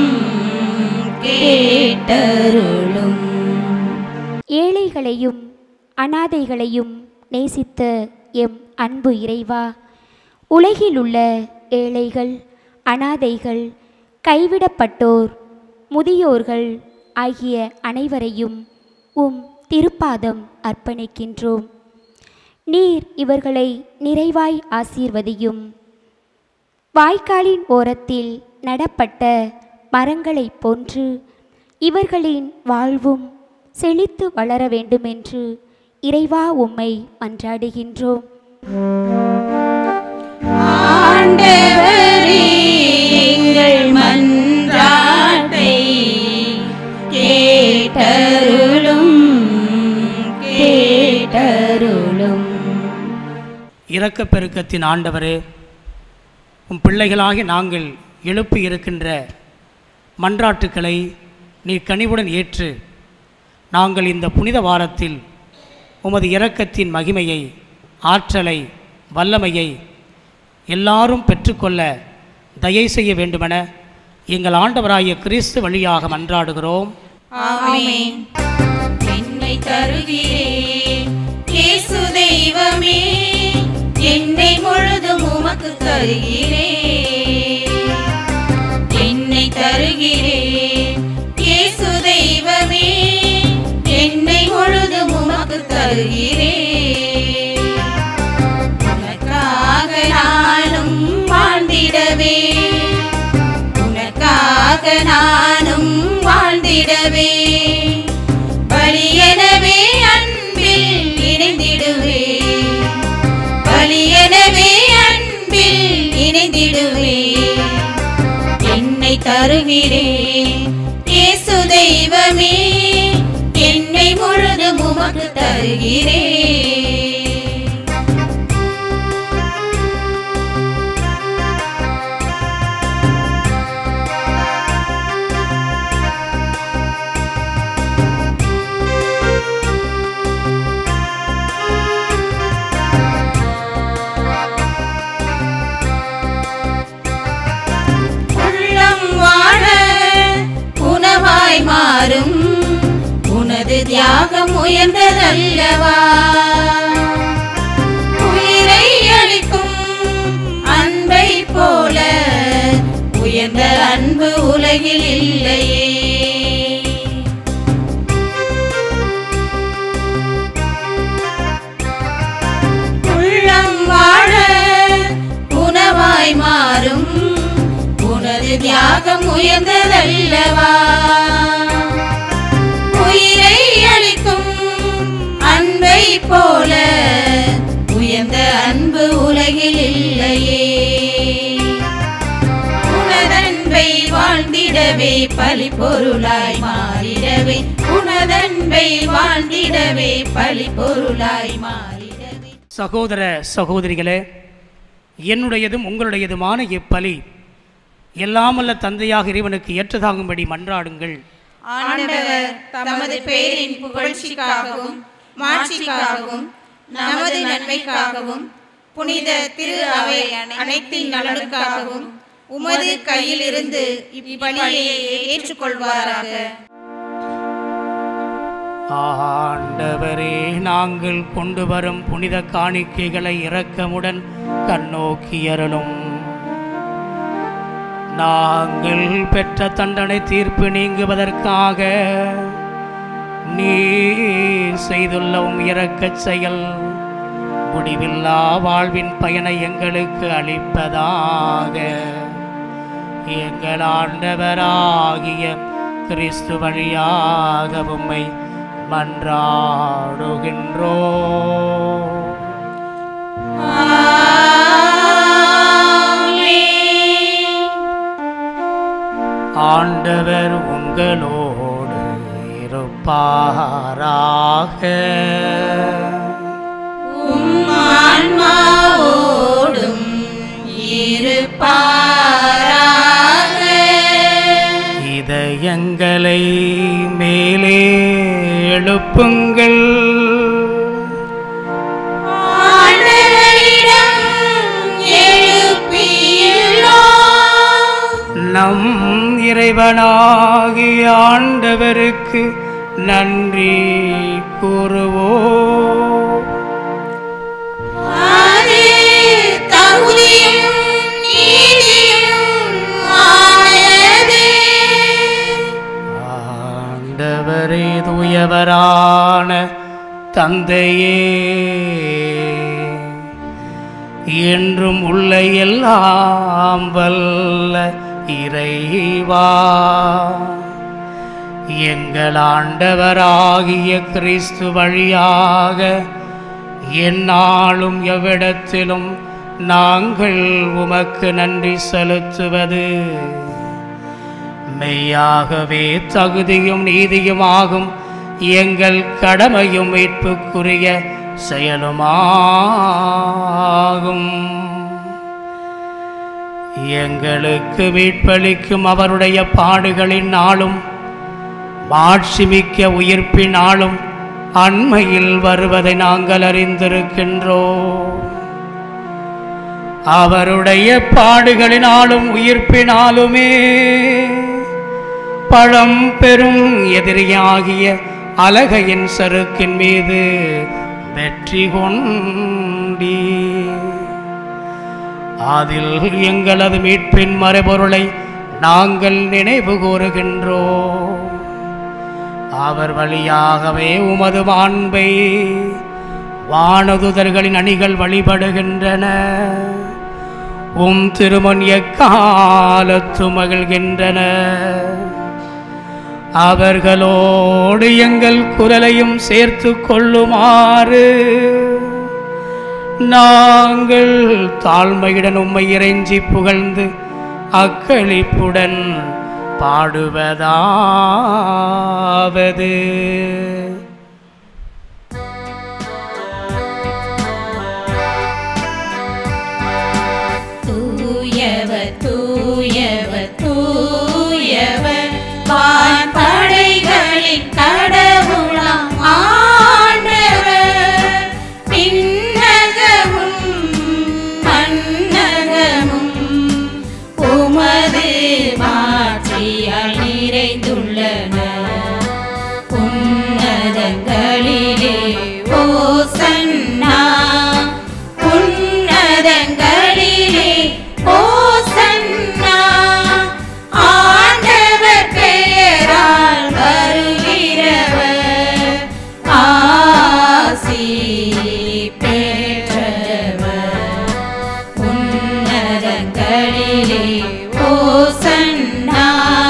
Speaker 1: கேட்டருளும்
Speaker 10: ஏழைகளையும் அனாதைகளையும் நேசித்த எம் அன்பு இறைவா உலகிலுள்ள ஏழைகள் அனாதைகள் கைவிடப்பட்டோர் முதியோர்கள் ஆகிய அனைவரையும் உம் திருப்பாதம் அர்ப்பணிக்கின்றோம் நீர் இவர்களை நிறைவாய் ஆசீர்வதியும் வாய்க்காலின் ஓரத்தில் நடப்பட்ட மரங்களைப் போன்று இவர்களின் வாழ்வும் செழித்து வளர வேண்டுமென்று இறைவா உம்மை மன்றாடுகின்றோம்
Speaker 1: ஆண்டவரே எங்கள் மன்றாட்டை கேட்டருளும் கேட்டருளும்
Speaker 4: இரக்கப் பெருக்கத்தின் ஆண்டவரே உம் பிள்ளைகளாகி நாங்கள் எழுப்பி இருக்கின்ற மன்றாட்டுக்களை நீர் கனிவுடன் ஏற்று நாங்கள் இந்த புனித வாரத்தில் உமது இரக்கத்தின் மகிமையை ஆற்றலை வல்லமையை எல்லாரும் பெற்றுக்கொள்ள தயை செய்ய வேண்டுமென எங்கள் ஆண்டவராகிய கிறிஸ்து வழியாக மன்றாடுகிறோம்
Speaker 1: ஆமென் என்னை தருகிறேன் இயேசு தெய்வமே என்னை முழுதும் உமக்கு தருகிறேன் என்னை தருகிறேன் இயேசு தெய்வமே என்னை முழுதும் உமக்கு தருகிறேன் உனக்காக நானும் வாழ்ந்திடவே உனக்காக நானும் வாழ்ந்திடவே பலியனவே அன்பில் இணைந்திடுவே பலியனவே அன்பில் இணைந்திடுவே என்னை தருகிறேன் இயேசு தெய்வமே என்னை முழுதும் உமக்கு தருகிறேன் உள்ளம் வாழ உணவாய் மாறும் உனது உமது தியாகம் உயர்ந்ததல்லவா உயிரை அளிக்கும் அன்பை போல உயர்ந்த அன்பு உலகில் இல்லையே உள்ளம் வாழ உணவாய் மாறும் உனது தியாகம் உயர்ந்ததல்லவா உயிரை அளிக்கும் அன்பை போல உயர்ந்த அன்பு உலகில் இல்லையே உனதன்பை வாழ்ந்திடவே பலி பொருளாய் மாறிடவே உனதன்பை வாழ்ந்திடவே பலி பொருளாய் மாறிடவே
Speaker 4: சகோதர சகோதரிகளே என்னுடையதும் உங்களுடையதுமான இப்பலி எல்லாமல்ல தந்தையாக இறைவனுக்கு ஏற்றதாகும்படி மன்றாடுங்கள்
Speaker 9: ஆண்டவர் தமது பெயரின் புகழ்ச்சிக்காகவும் மாட்சிக்காகவும் நமது நன்மைக்காகவும் புனித திரு அவை அனைத்தின் நலனுக்காகவும் உமது கையிலிருந்து இப்பலியை ஏற்றுக்கொள்வாராக
Speaker 4: ஆண்டவரே நாங்கள் கொண்டு வரும் புனித காணிக்கைகளை இரக்கமுடன் கண்ணோக்கியறலும் நாங்கள் பெற்ற தண்டனை தீர்ப்பு நீங்குவதற்காக நீர் செய்துள்ள உம் இரக்கச் செயல் முடிவில்லா வாழ்வின் பயனை எங்களுக்கு அளிப்பதாக எங்கள் ஆண்டவராகிய கிறிஸ்து வழியாக உம்மை மன்றாடுகின்றோ ஆண்டவர் உங்களோடு இருப்பாராக
Speaker 1: ஆன்மாவோடும் இருப்பாராக
Speaker 4: இதயங்களை மேலே எழுப்புங்கள்
Speaker 1: ஆண்டவரிடம் எழுப்பியுள்ளோம்
Speaker 4: நம் இறைவனாகிய ஆண்டவருக்கு நன்றி கூறுவோம்
Speaker 1: அது தகுதியும் நீதியும் ஆனது
Speaker 4: ஆண்டவரே தூயவரான தந்தையே என்றும் உள்ள எல்லாம் வல்ல இறைவா எங்கள் ஆண்டவராகிய கிறிஸ்து வழியாக எந்நாளும் எவ்விடத்திலும் நாங்கள் உமக்கு நன்றி செலுத்துவது மெய்யாகவே தகுதியும் நீதியுமாகும் எங்கள் கடமையும் மீட்புக்குரிய செயலுமாகும் எங்களுக்கு மீட்பளிக்கும் அவருடைய பாடுகளின் நாளும் மாட்சிமிக்க உயிர்ப்பினாலும் அண்மையில் வருவதை நாங்கள் அறிந்திருக்கின்றோம் அவருடைய பாடுகளினாலும் உயிர்ப்பினாலுமே பழம் பெரும் எதிரியாகிய அலகையின் சறுக்கின் மீது வெற்றி கொண்டீ அதில் எங்களது மீட்பின் மறைபொருளை நாங்கள் நினைவு கூறுகின்றோம் அவர் வழியாகவே உமது மாண்பை வானதுதர்களின் அணிகள் வழிபடுகின்றன உம் திருமண் எக்காலத்து மகிழ்கின்றன அவர்களோடு எங்கள் குரலையும் சேர்த்து கொள்ளுமாறு நாங்கள் தாழ்மையுடன் உம்மை இறைஞ்சி புகழ்ந்து அக்களிப்புடன் பாடுவதாவது
Speaker 1: தூயவர் தூயவர் தூயவர் வான் படைகளின் கடவுளாம் ஆண்டவர் பின்னகமும் மன்னகமும் உமது மாட்சியால் நிறைந்துள்ளன உன்னத உன்னதங்களிலே ஓசன்னா உன்னதங்களிலே ஓசன்னா ஆண்டவர் பெயரால் வருகிறவர் ஆசி பெற்றவர் உன்னதங்களிலே ஓசன்னா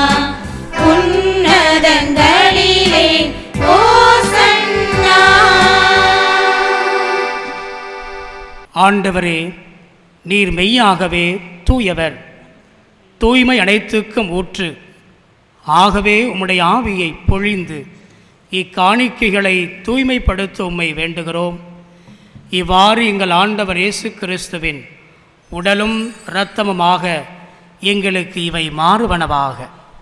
Speaker 1: உன்னதங்களிலே ஓசன்னா
Speaker 4: ஆண்டவரே நீர் மெய்யாகவே தூயவர் தூய்மை அனைத்துக்கும் ஊற்று ஆகவே உம்முடைய ஆவியை பொழிந்து இக்காணிக்கைகளை தூய்மைப்படுத்த உம்மை வேண்டுகிறோம் இவ்வாறு எங்கள் ஆண்டவர் இயேசு கிறிஸ்துவின் உடலும் இரத்தமுமாக எங்களுக்கு இவை மாறுவனவாக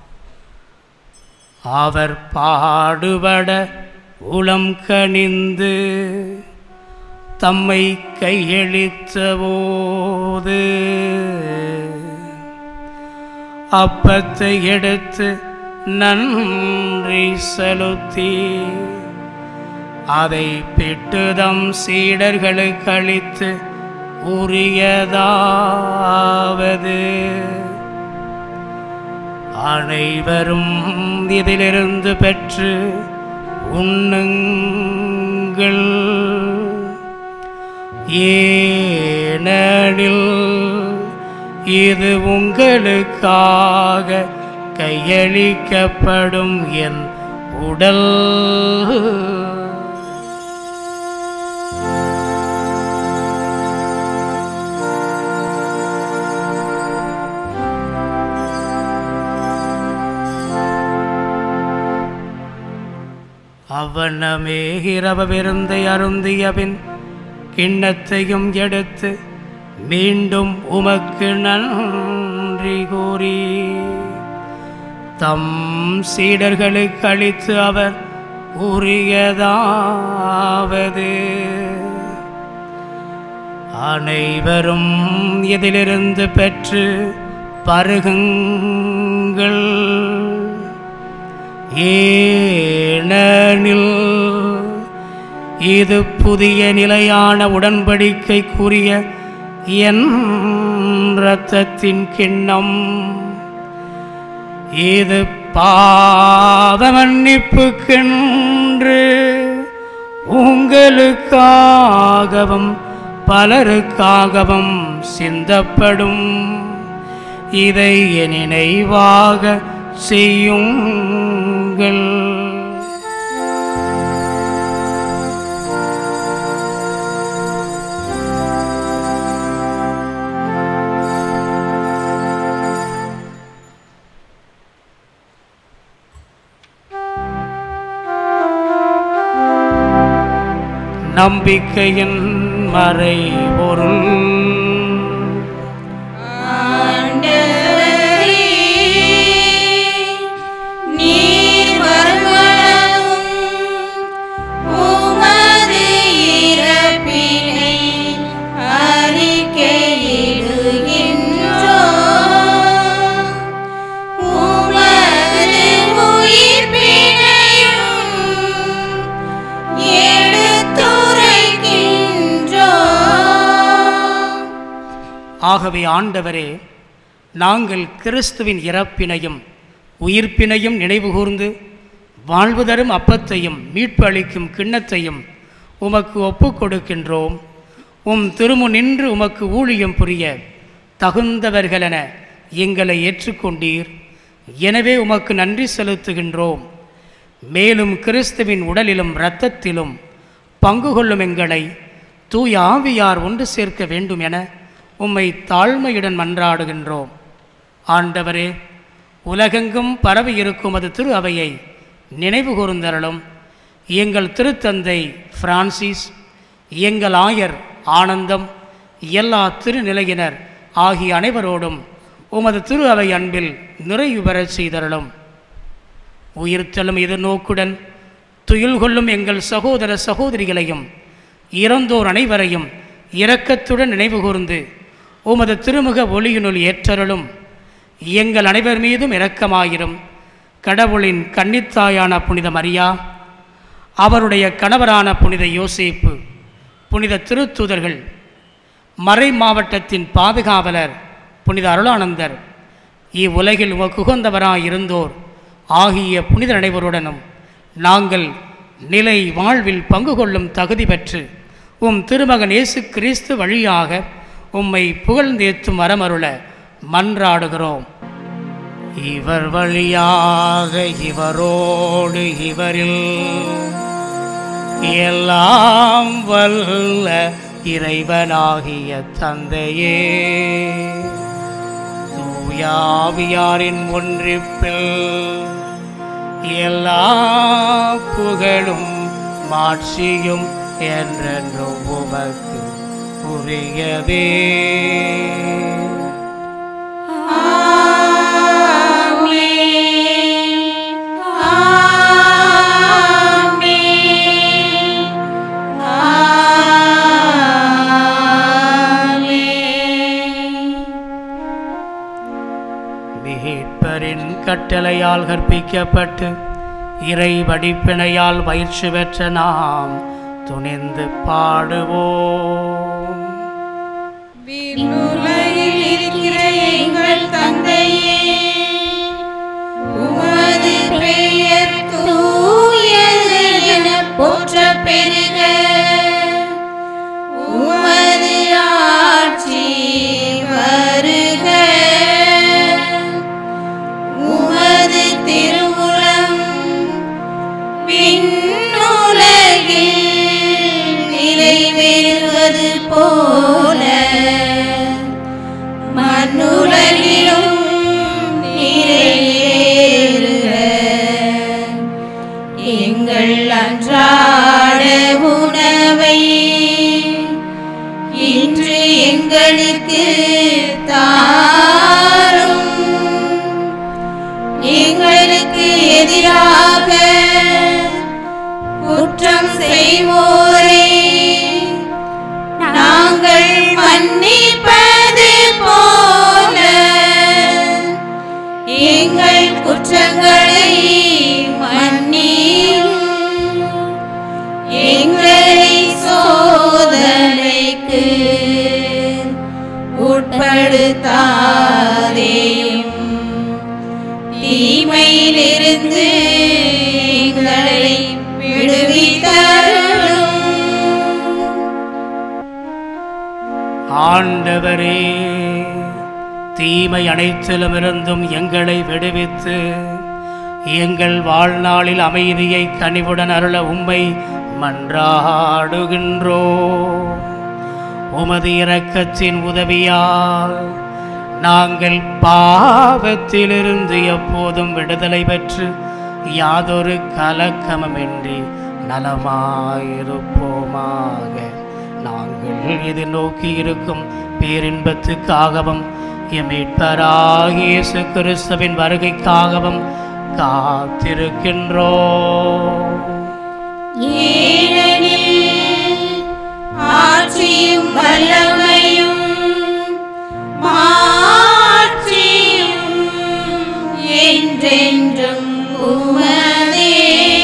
Speaker 4: அவர் பாடுபட உளம் கனிந்து தம்மை கையளித்தபோது அப்பத்தை எடுத்து நன்றி செலுத்தி அதை பெட்டுதம் சீடர்களுக்கு அளித்து உரியதாவது அனைவரும் இதிலிருந்து பெற்று உண்ணுங்கள் ஏனெனில் இது உங்களுக்காக கையளிக்கப்படும் என் உடல் அவ்வண்ணமே இரவு விருந்தை அருந்தியபின் கிண்ணத்தையும் எடுத்து மீண்டும் உமக்கு நன்றி கூறி தம் சீடர்களுக்கு அளித்து அவர் உரியதாவது அனைவரும் இதிலிருந்து பெற்று பருகுங்கள் ஏனெனில் இது புதிய நிலையான உடன்படிக்கைக்குரிய என் இரத்தத்தின் கிண்ணம் இது பாவ மன்னிப்புக்கென்று உங்களுக்காகவும் பலருக்காகவும் சிந்தப்படும் இதை என் நினைவாக செய்யுங்கள் நம்பிக்கையின் மறைபொருள்
Speaker 1: ஆண்டவரே, நீர் வருமளவும் உமது இறப்பினை அறிக்கையிடுகின்றோம். உமது உயிர்ப்பினையும் எடுத்துரைக்கின்றோம்.
Speaker 4: ஆகவே ஆண்டவரே நாங்கள் கிறிஸ்துவின் இறப்பினையும் உயிர்ப்பினையும் நினைவுகூர்ந்து வாழ்வு தரும் அப்பத்தையும் மீட்பு அளிக்கும் கிண்ணத்தையும் உமக்கு ஒப்புக் கொடுக்கின்றோம் உம் திருமு நின்று உமக்கு ஊழியம் புரிய தகுந்தவர்களென எங்களை ஏற்றுக்கொண்டீர் எனவே உமக்கு நன்றி செலுத்துகின்றோம் மேலும் கிறிஸ்துவின் உடலிலும் இரத்தத்திலும் பங்கு கொள்ளும் எங்களை தூய ஆவியார் ஒன்று சேர்க்க வேண்டும் என உம்மை தாழ்மையுடன் மன்றாடுகின்றோம் ஆண்டவரே உலகெங்கும் பரவி இருக்கும் அது திரு அவையை நினைவு கூர்ந்தருளும் எங்கள் திருத்தந்தை பிரான்சிஸ் எங்கள் ஆயர் ஆனந்தம் எல்லா திருநிலையினர் ஆகிய அனைவரோடும் உமது திரு அவை அன்பில் நிறைவு பெறச் செய்தருளும் உயிர்த்தலும் எதிர்நோக்குடன் துயில் கொள்ளும் எங்கள் சகோதர சகோதரிகளையும் இறந்தோர் அனைவரையும் இரக்கத்துடன் நினைவுகூர்ந்து உமது திருமுக ஒளியினுள் ஏற்றருளும் எங்கள் அனைவர் மீதும் இரக்கமாயிரும் கடவுளின் கன்னித்தாயான புனித மரியா அவருடைய கணவரான புனித யோசேப்பு புனித திருத்தூதர்கள் மறை மாவட்டத்தின் பாதுகாவலர் புனித அருளானந்தர் இவ்வுலகில் உகந்தவராய் இருந்தோர் ஆகிய புனித அனைவருடனும் நாங்கள் நிலை வாழ்வில் பங்கு கொள்ளும் தகுதி பெற்று உம் திருமகன் இயேசு கிறிஸ்து வழியாக உம்மை புகழ்ந்தேத்தும் வரமருள மன்றாடுகிறோம் இவர் வழியாக இவரோடு இவரில் எல்லாம் வல்ல இறைவனாகிய தந்தையே தூயாவியாரின் ஒன்றிப்பில் எல்லா புகழும் மாட்சியும் என்றென்றும் உமக்கு உரியதே மீட்பரின் கட்டளையால் கற்பிக்கப்பட்டு இறை வடிப்பினையால் பயிற்சி பெற்ற நாம் துணிந்து பாடுவோம்
Speaker 9: விண்ணுலகில் இருக்கிற எங்கள் தந்தையே உமது பெயர் தூயது என போற்ற பெருக உமது ஆட்சி வருக உமது திருவுளம் விண்ணுலகில் நிறைவேறுவது போல மண்ணுலகிலும் நிறைவேறுக எங்கள் அன்றாட உணவை இன்று எங்களுக்கு தாரும் எங்களுக்கு எதிராக குற்றம் செய்வோரை நாங்கள் மன்னிப்பது போல எங்கள் குற்றங்களை மன்னியும் எங்களை சோதனைக்கு உட்படுத்தாதேயும் தீமையிலிருந்து எங்களை விடுவித்தருளும்
Speaker 4: ஆண்டவரே தீமை அனைத்திலுமிருந்தும் எங்களை விடுவித்து எங்கள் வாழ்நாளில் அமைதியை கனிவுடன் அருள உம்மை மன்றாடுகின்றோ உமது இரக்கத்தின் உதவியால் நாங்கள் பாவத்திலிருந்து எப்போதும் விடுதலை பெற்று யாதொரு கலக்கமுமின்றி நலமாயிருப்போமாக நாங்கள் எதிர்நோக்கி இருக்கும் பேரின்பத்துக்காகவும் எம் மீட்பராகிய இயேசு கிறிஸ்துவின் வருகைக்காகவும் காத்திருக்கின்றோம்
Speaker 9: ஏனெனில் ஆட்சியும் வல்லமையும் மாட்சியும் என்றென்றும் உமதே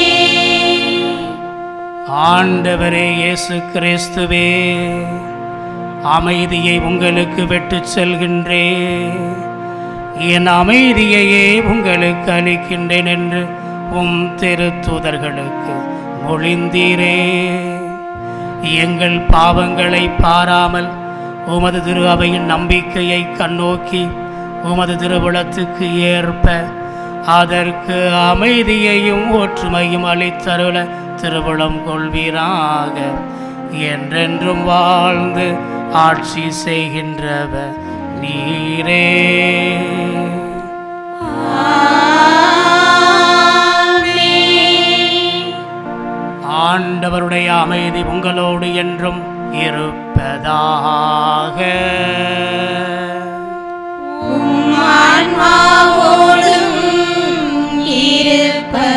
Speaker 4: ஆண்டவரே இயேசு கிறிஸ்துவே அமைதியை உங்களுக்கு விட்டுச் செல்கின்றே என் அமைதியையே உங்களுக்கு அளிக்கின்றேன் என்று உம் திருத்தூதர்களுக்கு மொழிந்தீரே எங்கள் பாவங்களை பாராமல் உமது திரு அவையின் நம்பிக்கையை கண்ணோக்கி உமது திருவுளத்துக்கு ஏற்ப அதற்கு அமைதியையும் ஒற்றுமையும் அளித்தருள திருவுளம் கொள்வீராக என்றென்றும் வாழ்ந்து ஆட்சி செய்கின்றவர் நீரே ஆண்டவருடைய அமைதி உங்களோடு என்றும் இருப்பதாக
Speaker 9: ஆன்மாவோடும் இருப்பதாக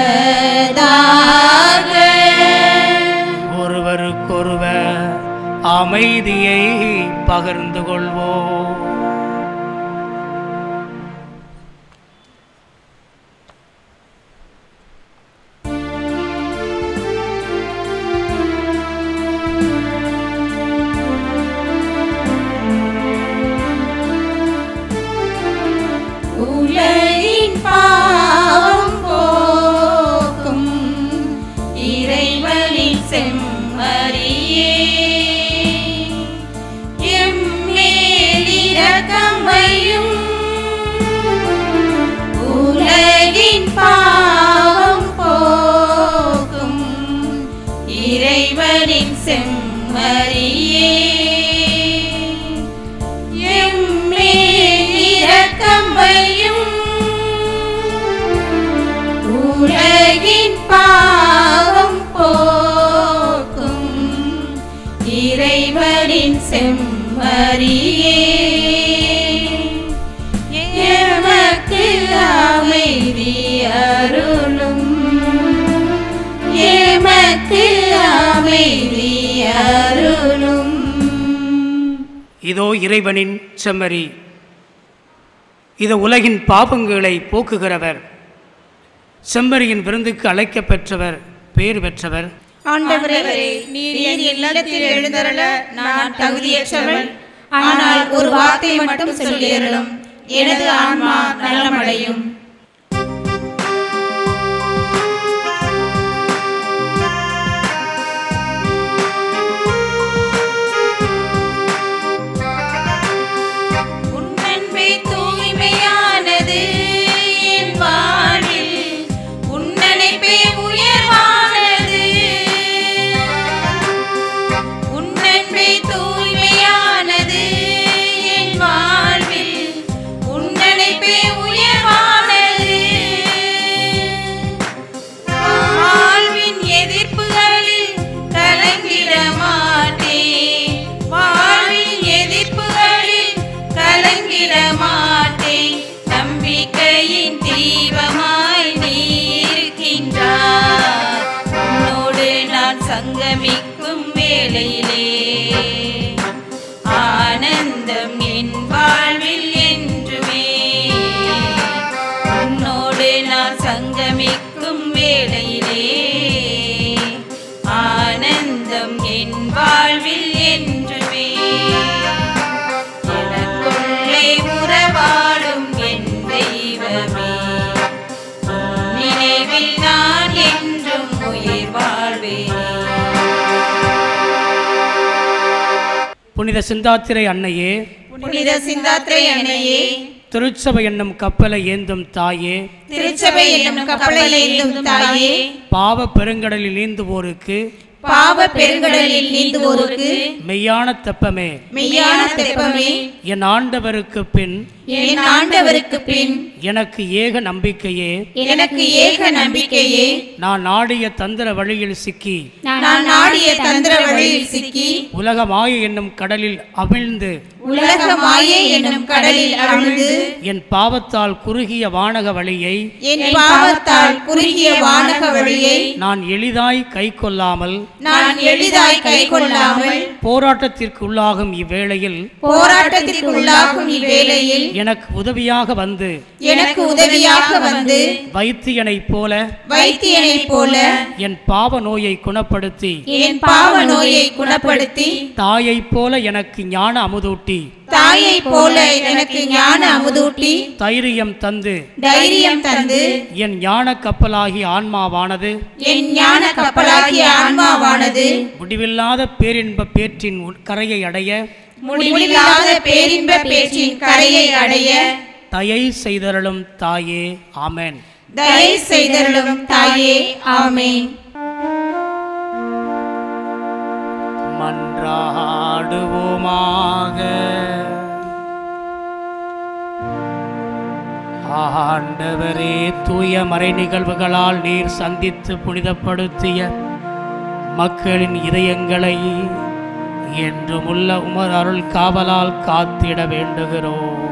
Speaker 4: ஒருவருக்கொருவர் அமைதியை பகிர்ந்து கொள்வோம்
Speaker 1: செம்மறியே எம்மேலிரக்கமையும் உலகின் பாவம் போக்கும் இறைவனின் செம்மறியே எம்மேலிரக்கமையும் உலகின் பாவம் போக்கும் இறைவனின் செம்மறியே எமக்கு அமைதி அருளும் எமக்கு அமைதி அருளும்
Speaker 4: இதோ இறைவனின் செம்மறி இது உலகின் பாபங்களை போக்குகிறவர் செம்மறியின் விருந்துக்கு அழைக்கப் பெற்றவர் பேறு பெற்றவர்
Speaker 1: ஆண்டவரே நீர் என் இல்லத்தில் எழுந்தருள நான் தகுதியற்றவள் ஆனால் ஒரு வார்த்தை மட்டும் சொல்லியருளும் எனது ஆன்மா நலமடையும் உன்னன்பே தூய்மையானது என் வாழ்வில் உன்னனைப்பே உயர்வானது உன்னன்பே தூய்மையானது என் வாழ்வில் உன்னனைப்பே உயர்வானது வாழ்வின் எதிர்ப்புகளில் கலங்கிட மாட்டேன் வாழ்வின் எதிர்ப்புகளில் கலங்கிட மாட்டேன் நம்பிக்கையின் தீபமாய் நீ இருக்கின்றார் உன்னோடு நான் சங்கமிக்கும் வேளையிலே ஆனந்தம் என் வாழ்வில் என்றுமே உன்னோடு நான் சங்கமிக்கும் வேளையிலே ஆனந்தம் என் வாழ்வில் என்றுமே எனக்குள்ளே உறவாடும் என் தெய்வமே உன் நினைவில் நான் என்றும் உயிர் வாழ்வேனே
Speaker 4: புனித சிந்தாத்திரை அன்னையே
Speaker 1: புனித சிந்தாத்திரை அன்னையே
Speaker 4: திருச்சபை என்னும் கப்பலை ஏந்தும் தாயே
Speaker 1: திருச்சபை என்னும் கப்பலை ஏந்தும் தாயே
Speaker 4: பாவ பெருங்கடலில் நீந்துவோருக்கு
Speaker 1: பாவ பெருங்கடலில் நீந்துவோருக்கு
Speaker 4: மெய்யான தெப்பமே
Speaker 1: மெய்யான தெப்பமே
Speaker 4: என் ஆண்டவருக்கு பின்
Speaker 1: என் ஆண்டவருக்கு பின்
Speaker 4: எனக்கு ஏக நம்பிக்கையே
Speaker 1: எனக்கு ஏக நம்பிக்கையே
Speaker 4: நான் நாடிய தந்திர வழியில் சிக்கி
Speaker 1: நான் நாடிய தந்திர வழியில் சிக்கி
Speaker 4: உலக மாயை என்னும் கடலில் அமிழ்ந்து
Speaker 1: உலக மாயை என்னும் கடலில் அழுது
Speaker 4: என் பாவத்தால் குறுகிய வானக வழியை
Speaker 1: என் பாவத்தால் குறுகிய வானக வழியை
Speaker 4: நான் எளிதாய் கை கொள்ளாமல்
Speaker 1: நான் எளிதாய் கை கொள்ளாமல்
Speaker 4: போராட்டத்திற்கு உள்ளாகும் இவ்வேளையில்
Speaker 1: போராட்டத்திற்குள்ளாகும் இவ்வேளையில்
Speaker 4: எனக்கு உதவியாக வந்து
Speaker 1: எனக்கு உதவியாக வந்து
Speaker 4: வைத்தியனைப் போல
Speaker 1: வைத்தியனைப் போல
Speaker 4: என் பாவ நோயை குணப்படுத்தி
Speaker 1: என் பாவ நோயை குணப்படுத்தி
Speaker 4: தாயைப் போல எனக்கு ஞான அமுதூட்டி
Speaker 1: தாயைப் போல எனக்கு ஞான அமுதூட்டி
Speaker 4: தைரியம் தந்து
Speaker 1: தைரியம் தந்து
Speaker 4: என் ஞான கப்பலாகி ஆன்மாவானது
Speaker 1: என் ஞான கப்பலாகிய ஆன்மாவானது
Speaker 4: முடிவில்லாத பேரின்ப பேற்றின் உள் கரையை அடைய
Speaker 1: முடிவில்லாத பேரின்ப பேச்சின் கரையை அடைய
Speaker 4: தயை செய்தருளும் தாயே ஆமென்
Speaker 1: தயை செய்தருளும் தாயே ஆமென்
Speaker 4: மன்றாடுவோமாக ஆண்டவரே தூய மறை நிகழ்வுகளால் நீர் சந்தித்து புனிதப்படுத்திய மக்களின் இதயங்களை என்றுமுள்ள உமர் அருள் காவலால் காத்திட வேண்டுகிறோம்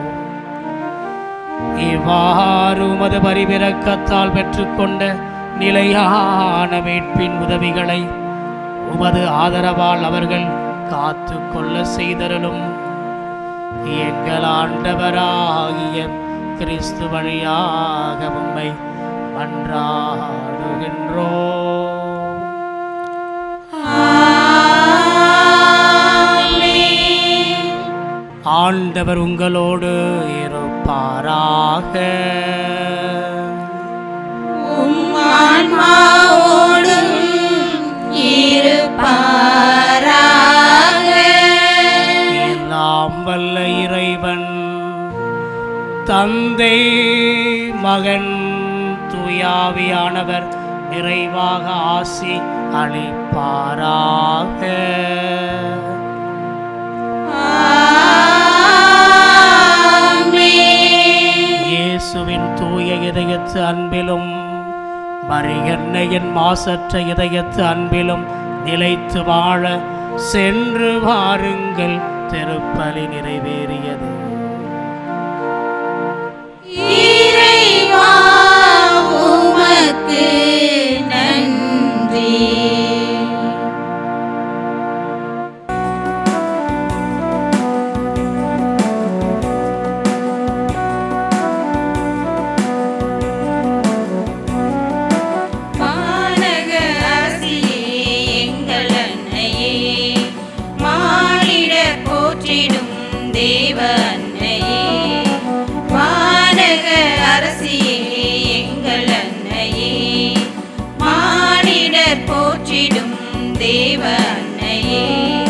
Speaker 4: இவ்வாறு உமது பரிவிரக்கத்தால் பெற்றுக்கொண்ட நிலையான மீட்பின் உதவிகளை உமது ஆதரவால் அவர்கள் காத்து கொள்ள செய்தருளும் எங்கள் ஆண்டவராகிய கிறிஸ்து வழியாக உம்மை மன்றாடுகின்றோ ஆண்டவர் உங்களோடு இருப்பாராக
Speaker 1: ஆன்மாவோடும் இரு
Speaker 4: மகன் தூயாவியானவர் நிறைவாக ஆசி அளிப்பாராக இயேசுவின் தூய இதயத்து அன்பிலும் மரியன்னையின் மாசற்ற இதயத்து அன்பிலும் நிலைத்து வாழ சென்று வாருங்கள் திருப்பலி நிறைவேறியது
Speaker 9: இறைவா உமக்கு நன்றி மாநக அரசியே எங்கள் அன்னையே மானிடர் போற்றிடும் தேவ அன்னையே மாநக அரசியே எங்கள் அன்னையே மானிடர் போற்றிடும் தேவ அன்னையே